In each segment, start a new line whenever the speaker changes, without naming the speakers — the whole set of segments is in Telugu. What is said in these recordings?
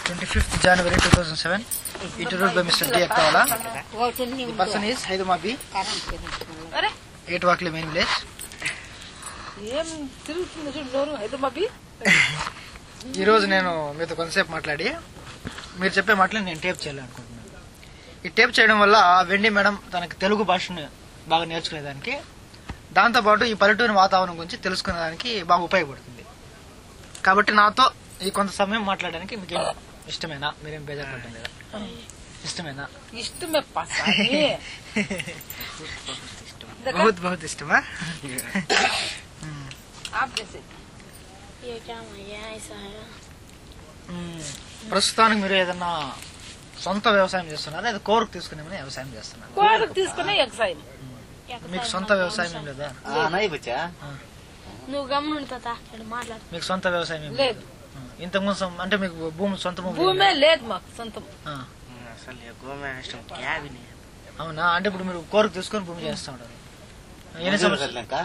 Twenty fifth January two thousand seven interviewed by Mr D Aktawala the person is హైదమాబి
అరే
ఎయిట్ వాక్లీ మెయిన్ విలేజ్
ఏం తిరుగుతుంది చూడు నోరు హైదరాబాద్
ఈ రోజు నేను మీతో కొంతసేపు మాట్లాడి మీరు చెప్పే మాటలు నేను టేప్ చేయాలనుకుంటున్నాను ఈ టేప్ చేయడం వల్ల వెండి మేడం తనకి తెలుగు భాషను బాగా నేర్చుకునేదానికి దాంతోపాటు ఈ పల్లెటూరి వాతావరణం గురించి తెలుసుకునేదానికి బాగా ఉపయోగపడుతుంది కాబట్టి నాతో ఈ కొంత సమయం మాట్లాడడానికి మీకు ఏం ఇష్టమేనా మీరేం బేజారపడడం లేదా ఇష్టమేనా
ఇష్టమే పసాని
బహుత్ బహుత్ ఇష్టమా
ఆఫ్ చేసి
ये क्या भैया ऐसा है
మ్మ్. ప్రస్తుతానికి మీరు ఏదన్నా సొంత వ్యవసాయం చేస్తున్నారా లేదా కోరుకు తీసుకునేమని వ్యవసాయం చేస్తున్నారు
కోడకు తీసుకునే ఎగ్జామ్
మీకు సొంత వ్యవసాయం ఏం లేదా
नहीं बच्चा
నువ్వు గమనుంటా ఇక్కడ మాట్లాడు
మీకు సొంత వ్యవసాయం ఏం
లేదు
ఇంతకు ముందు సం- అంటే మీకు భూమి సొంత భూమి
భూమే లేదు మాకు సొంతం
ఆ,
असल ये गो में इष्टम क्या भी नहीं
అవునా అంటే ఇప్పుడు మీరు కోరిక తీసుకొని భూమి చేస్తా ఉంటారు ఎన్ని సంవత్సరాలు
का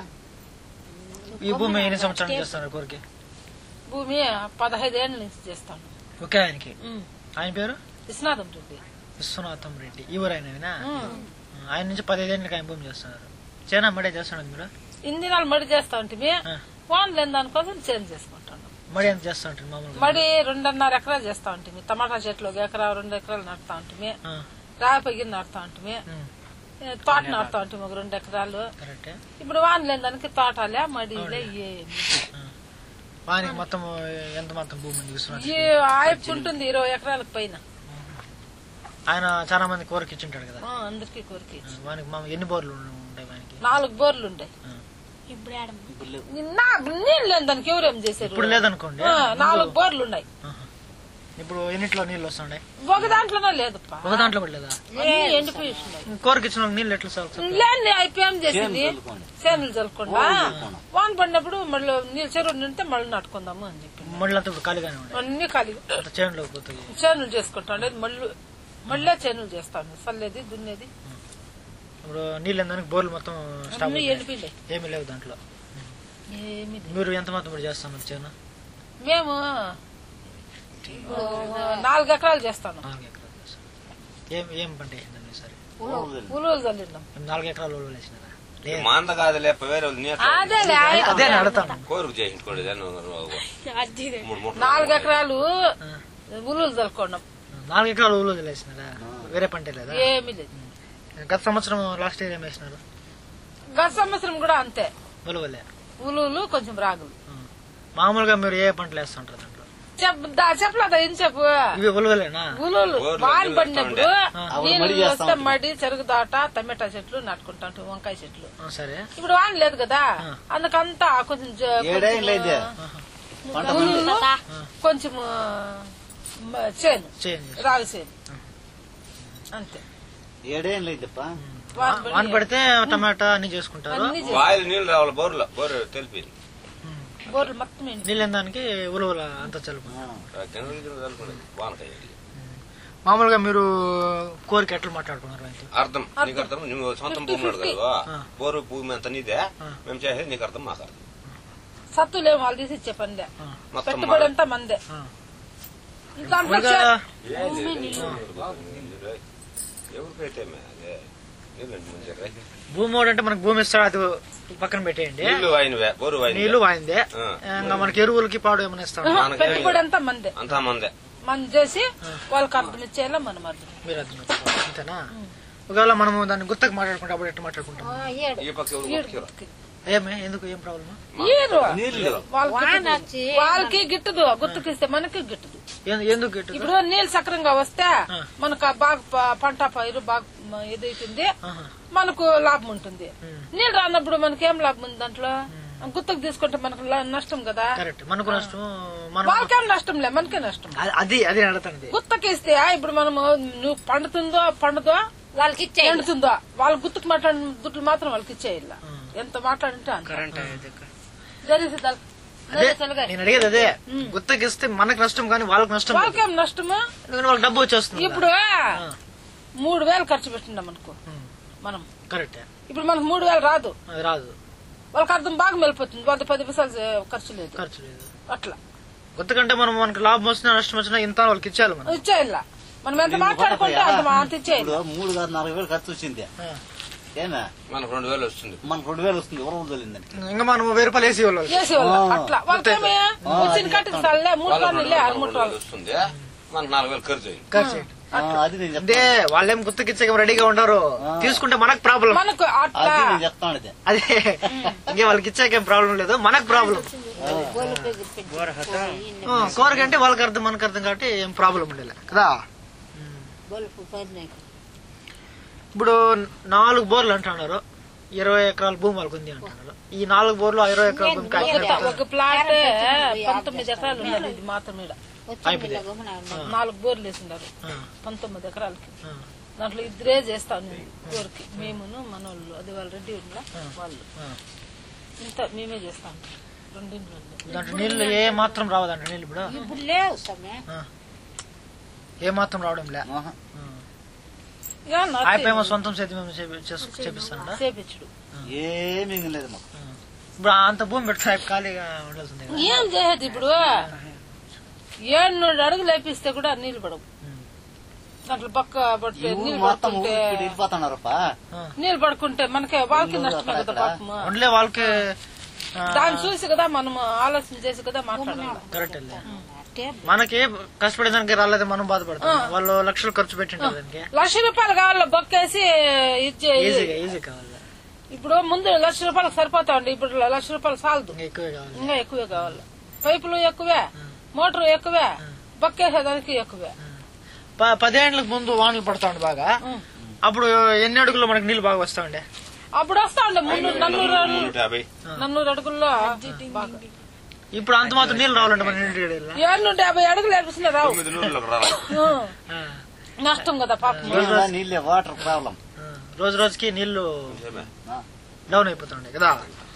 ఈ భూమి ఎన్ని సంవత్సరాలు చేస్తున్నారు కోరిక
భూమి పదహైదేళ్ళ నుంచి చేస్తాను
ఒకే ఆయనకి
ఉమ్.
ఆయన పేరు
విశ్వనాథం రెడ్డి
విశ్వనాథం రెడ్డి ఈ ఊరు ఆయనవేనా
ఉమ్.
ఆయన నుంచి పదిహేనులకి ఆయన భూమి చేస్తున్నారు చేనా మడే చేస్తున్నాడు మీరు
ఇన్ని దినాలు మడి చేస్తా ఉంటే
ఆ.
వాన్ లేని దానికోసం చేంజ్ చేసుకుంటాను
మడి ఎంత చేస్తా ఉంటారు మామూలుగా
మడి రెండున్నర ఎకరాలు చేస్తా ఉంటుంది టమాటా చెట్లు ఒక ఎకరా రెండు ఎకరాలు నాటుతా ఉంటుంది
ఆ,
రాయి పగిరి నాటుతా ఉంటుంది
ఉమ్,
తోట నాటుతా ఉంటుంది ఒక రెండు ఎకరాలు
కరెక్టే
ఇప్పుడు వాన్ లేని దానికి తోటలే మడిలే ఏమి
వానికి మొత్తం ఎంత మొత్తం భూమి ఉంది విశ్వనాథ్
ఈ ఆయప్పు ఉంటుంది ఇరవై ఎకరాలకు పైన
ఆయన చాలా మంది కోరిక ఇచ్చింటాడు కదా
ఆ, అందరికీ కోరిక
ఆ, వానికి మామ ఎన్ని బోర్లు ఉంటాయి వానికి
నాలుగు బోర్లు ఉండే
ఇప్పుడు ఆడమ్మ
నిన్న నీళ్ళు లేని దానికి ఎవరేం చేశారు
ఇప్పుడు లేదనుకోండి
ఆ, నాలుగు బోర్లు ఉన్నాయి
ఆహా. ఇప్పుడు ఎన్నిట్లో నీళ్ళు వస్తుండే
ఒక దాంట్లోనే లేదప్పా
ఒక దాంట్లో కూడా లేదా
అన్ని ఎండిపోయి ఉన్నాయి
కోరిక ఇచ్చిన వాళ్ళకి నీళ్ళు ఎట్లా సాగు
లేని అయిపోయాం చేసింది సేనులు చల్లకుండా వాన పడినప్పుడు మళ్ళీ నీళ్ళు చెరువు నింటే మళ్ళీ నాటుకుందాము అని చెప్పి
మళ్ళీ ఇప్పుడు ఖాళీగానే ఉండే
అన్ని ఖాళీ
అంత చేనులోకి పోతాయి
చేనులు చేసుకుంటాండే మళ్ళీ మళ్ళీ చేనులు చేస్తాను చల్లేది దున్నేది
ఇప్పుడు నీళ్ళు ఎందానికి బోర్లు మొత్తం స్టాప్
అన్ని
అయిపోయాయి.
ఎండిపోయింది
ఏమీ లేవు దాంట్లో
ఏమి లేదు.
మీరు ఎంత మొత్తం ఇప్పుడు చేస్తున్నారు చేను
మేము ఆ, నాలుగు ఎకరాలు చేస్తాను
నాలుగు ఎకరాలు చేస్తున్నారు. ఏం ఏం పంట వేసిందండి ఈసారి
ఉలువలు చల్లినాం
ఏం నాలుగు ఎకరాలు ఉలవలు వేసినారా లేదు
మాంద కాదులే వేరే వాళ్ళు నీకు
అదే
అదే నేను అడతాను
కోరిక చేయించుకోండి
అది
మూడు మూడు
నాలుగు ఎకరాలు ఉలువలు చల్లుకున్నాం
నాలుగు ఎకరాలు ఉలవలు వేసినారా వేరే పంట లేదా
ఏమీ లేదు
గత సంవత్సరం లాస్ట్ ఇయర్ ఏం వేసినారు
గత సంవత్సరం కూడా అంతే
ఉలవలే
ఉలువలు కొంచెం రాగులు
ఆ. మామూలుగా మీరు ఏ పంటలు వేస్తుంటారు దాంట్లో
చెప్పు చెప్పలేదా ఏం చెప్పు
ఇవి ఉలవలేనా
ఉలువలు
ఊర్లో
వాన
నీళ్ళు
పడినప్పుడు
ఆ.
నీళ్ళు వస్తే మడి చెరుకు దాట టమాటా చెట్లు నాటుకుంటా ఉంటాం వంకాయ చెట్లు
ఆ, సరే
ఇప్పుడు వాన లేదు కదా
ఆ.
అందుకంతా కొంచెం జ-
ఏడే
కొంచెం,
లేదు.
ఆ, ఉలువలు, కొంచెం ఆ, మ- చేను
చేయండి
రాగి చేను అంతే
ఏడేం లేదప్ప
వాన పడి-
వాన పడితే టమాటా అన్ని చేసుకుంటారు
అన్ని చేను.
వాయిల్ నీళ్ళు రావాలి బోర్లో బోర్ తెలిపింది
ఉమ్.
బోర్లు మొత్తం ఎండి
నీళ్ళు ఎందానికి ఉలవల అంత చలుపు
కింద చల్లుకోండి వానకాయ
మామూలుగా మీరు కోరిక ఎట్లా మాట్లాడుకున్నారు ఆయనతో
అర్థం నీకు అర్థం నువ్వు సొంతం భూమి ఉన్నాడు కదా
ఆ.
బోరు భూమి అంత నీదే
ఆ.
మేము చేసేది నీకు అర్థం మాకు అర్థం
సత్తులేము వాళ్ళు తీసి ఇచ్చే పందే
ఆ.
మొత్తం
పెట్టుబడి అంతా మందే
ఆ.
దాంట్లో
మామూలుగా
ఎవరికైతే మే అదే నీళ్ళు మంచిగా రా.
భూమి వాడు అంటే మనకు భూమి ఇస్తాడు అది పక్కన పెట్టేయండి
నీళ్లు వాయినవే బోరు వాయినవే
నీళ్లు వాయిందే
ఆ.
ఇంకా మనకి ఎరువులకి పాడు ఏమైనా ఇస్తాం
మనకేం
పెట్టుబడి అంతా మందే
అంతా మందే
మనం చేసి వాళ్ళకి అర్థం ఇచ్చేయాలా మనం అర్థం
మీరు అర్థం చేసుకోవాలి. అంతేనా ఒకవేళ మనము దాన్ని గుత్తకు మాట్లాడుకుంటే అప్పుడు ఎట్లా మాట్లాడుకుంటాం
ఈ పక్క ఎవరు పక్కకి రా.
ఏమే ఎందుకు ఏం ప్రాబ్లమ్
ఈరు
నీళ్లు
వాళ్ళకి గిట్టదు. వాళ్ళకి గిట్టదు గుర్తుకిస్తే మనకి గిట్టదు
ఎందుకు గిట్టు
ఇప్పుడు నీళ్ళు సక్రంగా వస్తే మనకు ఆ బాగా ప- పంట పైరు బాగా మ- ఇదైతుంది
ఆహా.
మనకు లాభం ఉంటుంది నీళ్ళు రానప్పుడు మనకి ఏం లాభం ఉంది దాంట్లో గుత్తకు తీసుకుంటే మనకు లా- నష్టం కదా
కరెక్ట్ మనకు నష్టం మనం
వాళ్ళకేం నష్టం లే మనకే నష్టం
అది- అది అది అడుగుతాను
గుత్తకిస్తే ఇప్పుడు మనము నువ్వు పండుతుందో పండుదో వాళ్ళకి ఇచ్చే ఎండుతుందో వాళ్ళ గుర్తుకు మాట్లాడిన దుడ్లు మాత్రం వాళ్ళకి ఇచ్చేయాల ఎంత మాట్లాడింటే అంత జరిగింది దాల్-
అదే
నది తెలుగే.
నేను అడిగేది అదే గుత్తకిస్తే మనకు నష్టం కానీ వాళ్ళకి నష్టం లేదు.
వాళ్ళకేం నష్టము
ఎందుకంటే వాళ్ళకి డబ్బు వచ్చేస్తుంది
ఇప్పుడు మూడు వేలు ఖర్చు పెట్టినాం అనుకో మనం
కరెక్ట్
ఇప్పుడు మనకు మూడు వేలు రాదు
అది రాదు
వాళ్ళకి అర్థం బాగా వెళ్ళిపోతుంది వాళ్ళ పది పైసలు ఖర్చు లేదు
ఖర్చు లేదు
అట్లా
గుత్తకంటే మనం మనకి లాభం వచ్చినా నష్టం వచ్చినా ఇంత వాళ్ళకి ఇచ్చేయాలి మనం
ఇచ్చేయాల మనం ఎంత మాట్లాడుకుంటే అంత మా- అంత ఇచ్చేయాలి
ఇప్పుడు మూడు కాదు నాలుగు వేలు ఖర్చు వచ్చింది
ఆ.
ఏనా
మనకు రెండు వేలు వస్తుంది
మనకు రెండు వేలు వస్తుంది ఎవరు వదిలిందండి
ఇంకా మనం వెయ్యి రూపాయలు వేసి ఇవ్వాలి వాళ్ళకి.
చేసేవాళ్ళం
ఆ.
అట్లా వాళ్ళకేమి వచ్చిన కట్టికి సార్లే మూడు
వాళ్ళకు
వాళ్ళు
రెండు
ఇల్లే
వేలు,
ఆరు మూడు
రెండు వేలు
వాళ్ళు
వస్తుంది మనకు నాలుగు వేలు ఖర్చు అయింది
ఖర్చు చేయండి.
అది నేను
అంటే
చెప్తాను
వాళ్ళేం గుర్తుకిచ్చే రెడీగా ఉండరు తీసుకుంటే మనకు ప్రాబ్లం
మనకు అట్లా
అది నేను చెప్తాను ఇది
అదే ఇంకే వాళ్ళకి ఇచ్చాకేం ప్రాబ్లం లేదు మనకు ప్రాబ్లం కోరికంటే వాళ్ళకి అర్థం మనకు అర్థం కాబట్టి ఏం ప్రాబ్లం ఉండలే కదా ఇప్పుడు నాలుగు బోర్లు అంటున్నారు ఇరవై ఎకరాల భూమి వాళ్ళకి ఉంది అంటున్నారు ఈ నాలుగు బోర్లు ఆ ఇరవై ఎకరాల భూమికి అయిపోయింది.
ఒక ప్లాట్ పంతొమ్మిది ఎకరాలు ఉన్నది ఇది మాత్రం ఈడ నాలుగు బోర్లు వేసిండారు
ఆ,
పంతొమ్మిది ఎకరాలకి
ఆ,
దాంట్లో ఇద్దరే చేస్తాం నేను బోర్కి మేమును మనోళ్ళు అది వాళ్ళ రెడ్డి ఉందా వాళ్ళు
ఆ.
ఇంత మేమే చేస్తాం రెండింట్లో
దాంట్లో నీళ్లు ఏ మాత్రం రావదంట నీళ్ళు ఇప్పుడు
ఇప్పుడు లేవు సమయ
ఆ. ఏ మాత్రం రావడం లే
ఆహా.
ఇక నాకు
అయిపోయేమో సొంతం చేతి మేము చేపి- చేసు- చేపిస్తాడా
చేపించుడు
ఏమీ లేదు మాకు
ఇప్పుడు అంత భూమి పెడితే ఆయన ఖాళీగా ఉండాల్సిందే కదా.
ఏం చేయదు ఇప్పుడు ఏడు అడుగులు వేపిస్తే కూడా నీళ్లు పడవు
ఉమ్.
దాంట్లో పక్క పడితే
ఈ ఊరు
నీళ్లు
మొత్తం
పడుకుంటే
ఊరికి వెళ్ళిపోతున్నారప్ప
ఆ.
నీళ్లు పడుకుంటే మనకి వాళ్ళకి నష్టమే కదా పాపము
ఉండలే వాళ్ళకి ఆ,
దాన్ని చూసి కదా మనం ఆలోచన చేసి కదా మాట్లాడాలి
కరెక్ట్ లే. మనకి కష్టపడేదానికి రాలేదు మనం బాధపడతాం వాళ్ళు లక్షలు ఖర్చు పెట్టింటారు దానికి
లక్ష రూపాయలు కావాలి బొక్కేసి ఇచ్చే
ఈజీగా ఈజీ కావాలి
ఇప్పుడు ముందు లక్ష రూపాయలకు సరిపోతా ఉండి ఇప్పుడు లక్ష రూపాయలు చాలదు
ఇంకా ఎక్కువే కావాలి
ఇంకా ఎక్కువే కావాలి పైపులు ఎక్కువే మోటార్ ఎక్కువే బొక్కేసేదానికి ఎక్కువే
ప- పదేండ్లకు ముందు వానలు పడతా ఉండే బాగా అప్పుడు ఎన్ని అడుగుల్లో మనకి నీళ్ళు బాగా వస్తా ఉండే
అప్పుడు వస్తా ఉండే మున్నూరు నన్నూరు
నూట యాభై
నన్నూరు అడుగుల్లో బాగా
ఇప్పుడు అంత మాత్రం నీళ్ళు రావాలంటే మన ఇంటికి
ఏడు నుండి యాభై అడుగులు వేపిస్తున్నా రావు
తొమ్మిది నూరులకు రాలి
ఆ. నష్టం కదా పాపం
నీళ్ళ నీళ్ళే వాటర్ ప్రాబ్లం
రోజు రోజుకి నీళ్లు
నిజమే.
డౌన్ అయిపోతా ఉండే కదా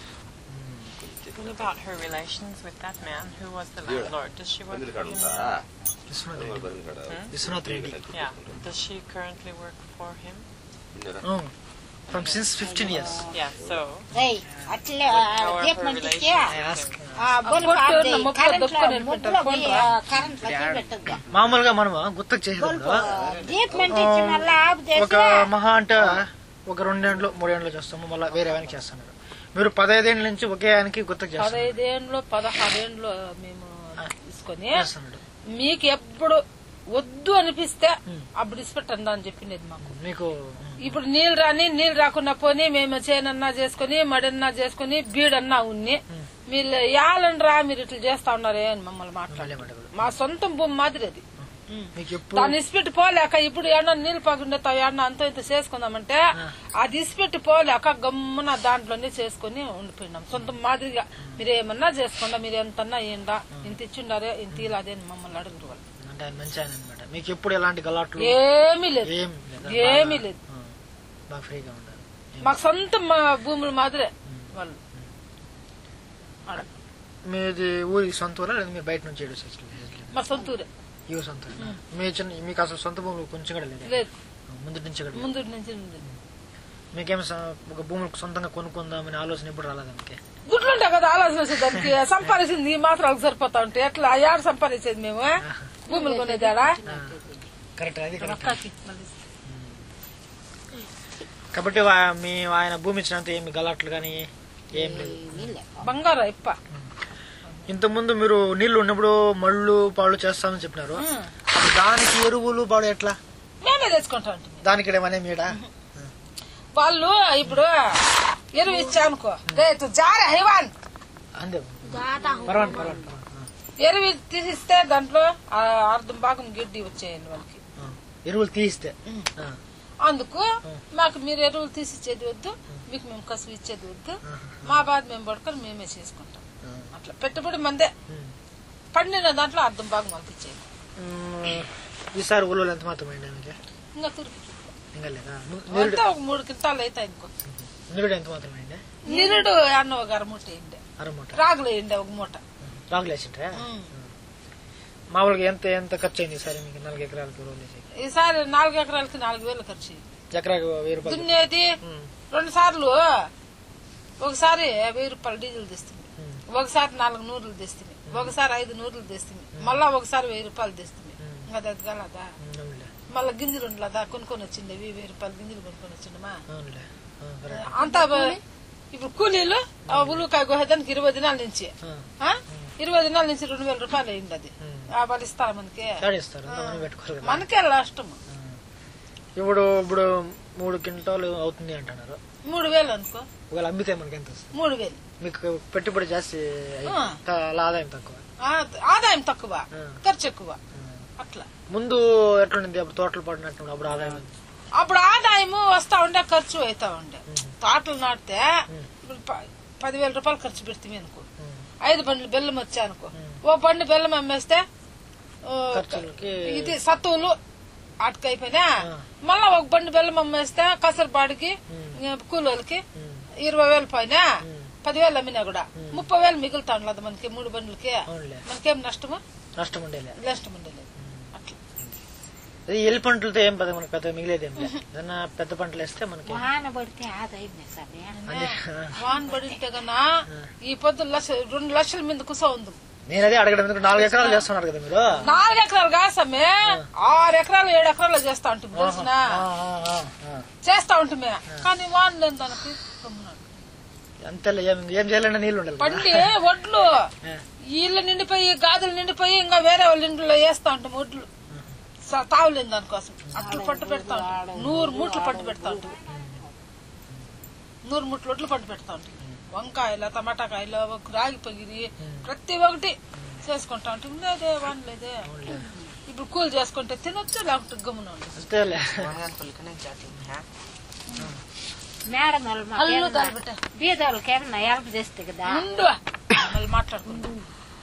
What about her relations with that man? Who was the landlord? Does she work
బందిరి
for
కాడ
him?
ఉందా
విశ్వనాథ్
దొంగల
రెడ్డి
బందిరి కాడ
Vishwanath Reddy
Yeah. Does she currently work for him?
ఉన్నారా?
From since fifteen years
Yeah. So
ఏయ్ అట్లే
how are
దీపం
her
అంటించి
relations with him?
ఆ బొల్లు
కొట్టు
కాదు,
ఉన్న మొక్క
కరెంట్లో
దొక్కుని
ముగ్గులో
పెట్టారు,
పోయి,
పోన్రా.
ఆ కరెంట్ లకి పెట్టద్దు
మామూలుగా మనం గుర్తుకు చేసేది
దీపం అంటించి మళ్ళీ ఆపు
ఒక
చేసి
మహా అంటే ఒక రెండేండ్లు మూడేండ్లు చేస్తాము మళ్ళీ వేరే ఆయనకి చేస్తున్నారు మీరు పదహైదేండ్ల నుంచి ఒకే ఆయనకి గుర్తుకు చేస్తున్నారు
పదహైదేండ్లు పదహారేండ్లు మేము తీసుకొని
చేస్తున్నాడు
మీకు ఎప్పుడు వద్దు అనిపిస్తే అప్పుడు ఇసిపెట్టండి అని చెప్పింది మాకు
మీకు
ఇప్పుడు నీళ్ళు రాని నీళ్ళు రాకుండా పోని మేము చేనన్నా చేసుకుని మడన్నా చేసుకుని బీడన్నా ఉన్ని మీరు యాలని రా మీరు ఇట్లా చేస్తా ఉన్నారే అని మమ్మల్ని మాట్లాడారు
మళ్ళీ మాట
మా సొంత భూమి మాదిరి అది
మీకు ఎప్పుడు
దాన్ని ఇసిపెట్టి పోలేక ఇప్పుడు ఏమన్నా నీళ్ళు పగుండేతావు ఏమన్నా అంత ఇంత చేసుకుందామంటే అది ఇసిపెట్టి పోలేక గమ్మున దాంట్లోనే చేసుకుని ఉండిపోయినాం సొంత మాదిరిగా మీరు ఏమన్నా చేసుకోండా మీరు ఎంతన్నా ఏండా ఇంత ఇచ్చిండారే ఇంత ఇలాదే అని మమ్మల్ని అడుగురు వాళ్ళు
అంటే ఆయన మంచి ఆయన అనమాట మీకు ఎప్పుడు ఎలాంటి గలాట్లు
ఏమీ లేదు
ఏం లేదా
ఏమీ లేదు
ఆ, బాగా ఫ్రీగా ఉండాలి
మాకు సొంత మా భూములు మాదిరే వాళ్ళు ఆడ.
మీది ఊరి సొంత ఊరా లేదా మీరు బయట నుంచి ఏడు
మా సొంత ఊరే
ఇవి సొంత ఊరేనా? మీ చిన్న మీకు అసలు సొంత భూములు కొంచెం కూడా లేదు
లేదు
ముందు నుంచి కూడా లేదు.
ముందు నుంచి ఉంది.
మీకేం స- ఒక భూములు సొంతంగా కొనుక్కుందామని ఆలోచన ఎప్పుడు రాలేదు మనకి
గుడ్లుంటాయి కదా ఆలోచన వచ్చేదానికి సంపాదించింది ఈ మాత్రాలకు సరిపోతా ఉంటే ఎట్లా యాడ సంపాదించేది మేము భూములు కొనేది ఆడ
కరెక్ట్ అది కరెక్ట్
అక్కకి మళ్ళీ
కాబట్టి వా- మీ ఆయన భూమి ఇచ్చినంత ఏమి గలాట్లు కానీ ఏం లేదు
బంగారు ఇప్ప
ఇంత ముందు మీరు నీళ్లు ఉన్నప్పుడు మళ్ళు పాళ్ళు చేస్తామని చెప్పినారు అప్పుడు దానికి ఎరువులు పాడు ఎట్లా
మేమే తెచ్చుకుంటా ఉంటుంది
దానికి ఏమనే మీడ
వాళ్ళు ఇప్పుడు ఎరువు ఇచ్చానుకో రేటు జార హైవాన్
అందే పర్వాలేదు పర్వాలేదు పర్వాలేదు.
ఎరువు తీసిస్తే దాంట్లో ఆ అర్ధం భాగం గిడ్డి వచ్చేయండి వాళ్ళకి
ఆ, ఎరువులు తీస్తే ఆ,
అందుకు మాకు మీరు ఎరువులు తీసిచ్చేది వద్దు మీకు మేము కసువు ఇచ్చేది వద్దు మా బాధ మేము పడుకొని మేమే చేసుకుంటాం అట్లా పెట్టుబడి మందే పండిన దాంట్లో అర్ధం భాగం వాళ్ళకి ఇచ్చేది
ఉమ్, ఈసారి ఊళ్ళో ఎంత మాత్రం అయింది మీకు
ఇంకా తిరుగు
ఇంకా లేదా ను- నిరుడు
అంతా ఒక మూడు క్వింటాలు అయితే ఇంకో
నిరుడు ఎంత మాత్రం అయింది
నిరుడు అన్న ఒక అరమూట వేయండి
అరమూట
రాగులు వేయండి ఒక మూట
రాగులు వేసింటే మామూలుగా ఎంత ఎంత ఖర్చు అయింది ఈసారి మీకు నాలుగు ఎకరాలకి రోజులు వేసేకి?
ఈసారి నాలుగు ఎకరాలకి నాలుగు వేలు ఖర్చు అయ్యింది.
ఎకరాకి వెయ్యి రూపాయలు
దున్నేది
ఉమ్,
రెండు సార్లు ఒకసారి వెయ్యి రూపాయలు డీజిల్ తెస్తుంది ఒకసారి నాలుగు నూరులు తెస్తుంది ఒకసారి ఐదు నూరులు తెస్తుంది మళ్ళా ఒకసారి వెయ్యి రూపాయలు తెస్తుంది ఇంకా అది ఎదగలదా
అవునులే
మళ్ళా గింజలు ఉండలేదా కొనుక్కొని వచ్చింది వెయ్యి వెయ్యి రూపాయలు గింజలు కొనుక్కొని వచ్చిండమా
అవునులే ఆ, కరెక్ట్.
అంతా బ- ఇప్పుడు కూలీలు ఆ ఉల్లికాయ గోహేదానికి ఇరవై దినాల నుంచి
ఆ.
ఆ? ఇరవై దినాల నుంచి రెండు వేల రూపాయలు అయింది అది ఆ, వాళ్ళు ఇస్తారా మనకి
యాడ్ ఇస్తారు అంత మనం పెట్టుకోరు కదా
మనకే లాష్టం
ఇప్పుడు ఇప్పుడు మూడు క్వింటాలు అవుతుంది అంటున్నారు
మూడు వేలు అనుకో
ఒకవేళ అమ్మితే మనకి ఎంత వస్తుంది
మూడు వేలు
మీకు పెట్టుబడి జాస్తి అయ్యి-
ఆ.
త- అలా ఆదాయం తక్కువ
ఆ, ఆదాయం తక్కువ
ఆ.
ఖర్చు ఎక్కువ అట్లా
ముందు ఎట్లుండింది అప్పుడు తోటలు పడినట్టు అప్పుడు ఆదాయం
అప్పుడు ఆదాయము వస్తా ఉండే ఖర్చు అవుతా ఉండే తోటలు నాటితే ఇప్పుడు ప- పదివేల రూపాయలు ఖర్చు పెడుతుంది అనుకో ఐదు బండ్లు బెల్లం వచ్చా అనుకో ఓ బండి బెల్లం అమ్మేస్తే ఓ,
ఖర్చులకి
ఇది సత్తువులు అటుకైపోయినా మళ్ళా ఒక బండి బెల్లం అమ్మేస్తే కసరపాడికి కూలోళ్ళకి ఇరవై వేలు పోయినా పదివేలు అమ్మినా కూడా ముప్పై వేలు మిగులుతా ఉండదు మనకి మూడు బండ్లకి
అవునులే
మనకేం నష్టము
నష్టం ఉండేలే
నష్టం ఉండలేదు అట్లా
అది ఎల్లి పంటలతో ఏం పెద్ద మనకి పెద్ద మిగిలేదు ఏం లేదు ఏదన్నా పెద్ద పంటలు వేస్తే మనకి
వాన పడితే ఆదాయం స్వామి
అన్ని
వాన్ పడింటే కన్నా ఈ పొద్దు లక్ష రెండు లక్షల మీద కుస ఉంది
నేను అదే అడగడం ఎందుకు నాలుగు ఎకరాలు చేస్తున్నారు కదా మీరు
నాలుగు ఎకరాలు కాసమ్మే ఆరు ఎకరాలు ఏడు ఎకరాలు చేస్తా ఉంటుంది తెలిసిన
ఆ, ఆ, ఆ, ఆ.
చేస్తా ఉంటుంది కానీ వాన్ లేని దానికి గమ్మునాడు.
అంతేలే ఏం ఏం చేయాలన్నా నీళ్ళు ఉండాలి కదా.
పండి వడ్లు ఇల్లు నిండిపోయి గాజులు నిండిపోయి ఇంకా వేరే వాళ్ళ ఇంట్లో వేస్తా ఉంటాం వడ్లు స- తావులేని దానికోసం అట్లు పట్టు పెడతా ఉంటాం నూరు మూట్లు పట్టు పెడతా ఉంటాం నూరు మూట్లు వడ్లు పట్టు పెడతా ఉంటాం వంకాయలు టమాటాకాయలు ఒక రాగి పగిరి ప్రతి ఒక్కటి చేసుకుంటా ఉంటాం లేదే వాన్ లేదే ఇప్పుడు కూలి చేసుకుంటే తినొచ్చు లేకుంటే గమ్మున ఉండదు
అంతేలే
మేడం వాళ్ళు
అల్లు
మాకేమన్నా
దాని బిడ్డ
బీద వాళ్ళకి ఏమన్నా హెల్ప్ చేస్తే కదా
ముందు మళ్ళీ మాట్లాడుకుందాం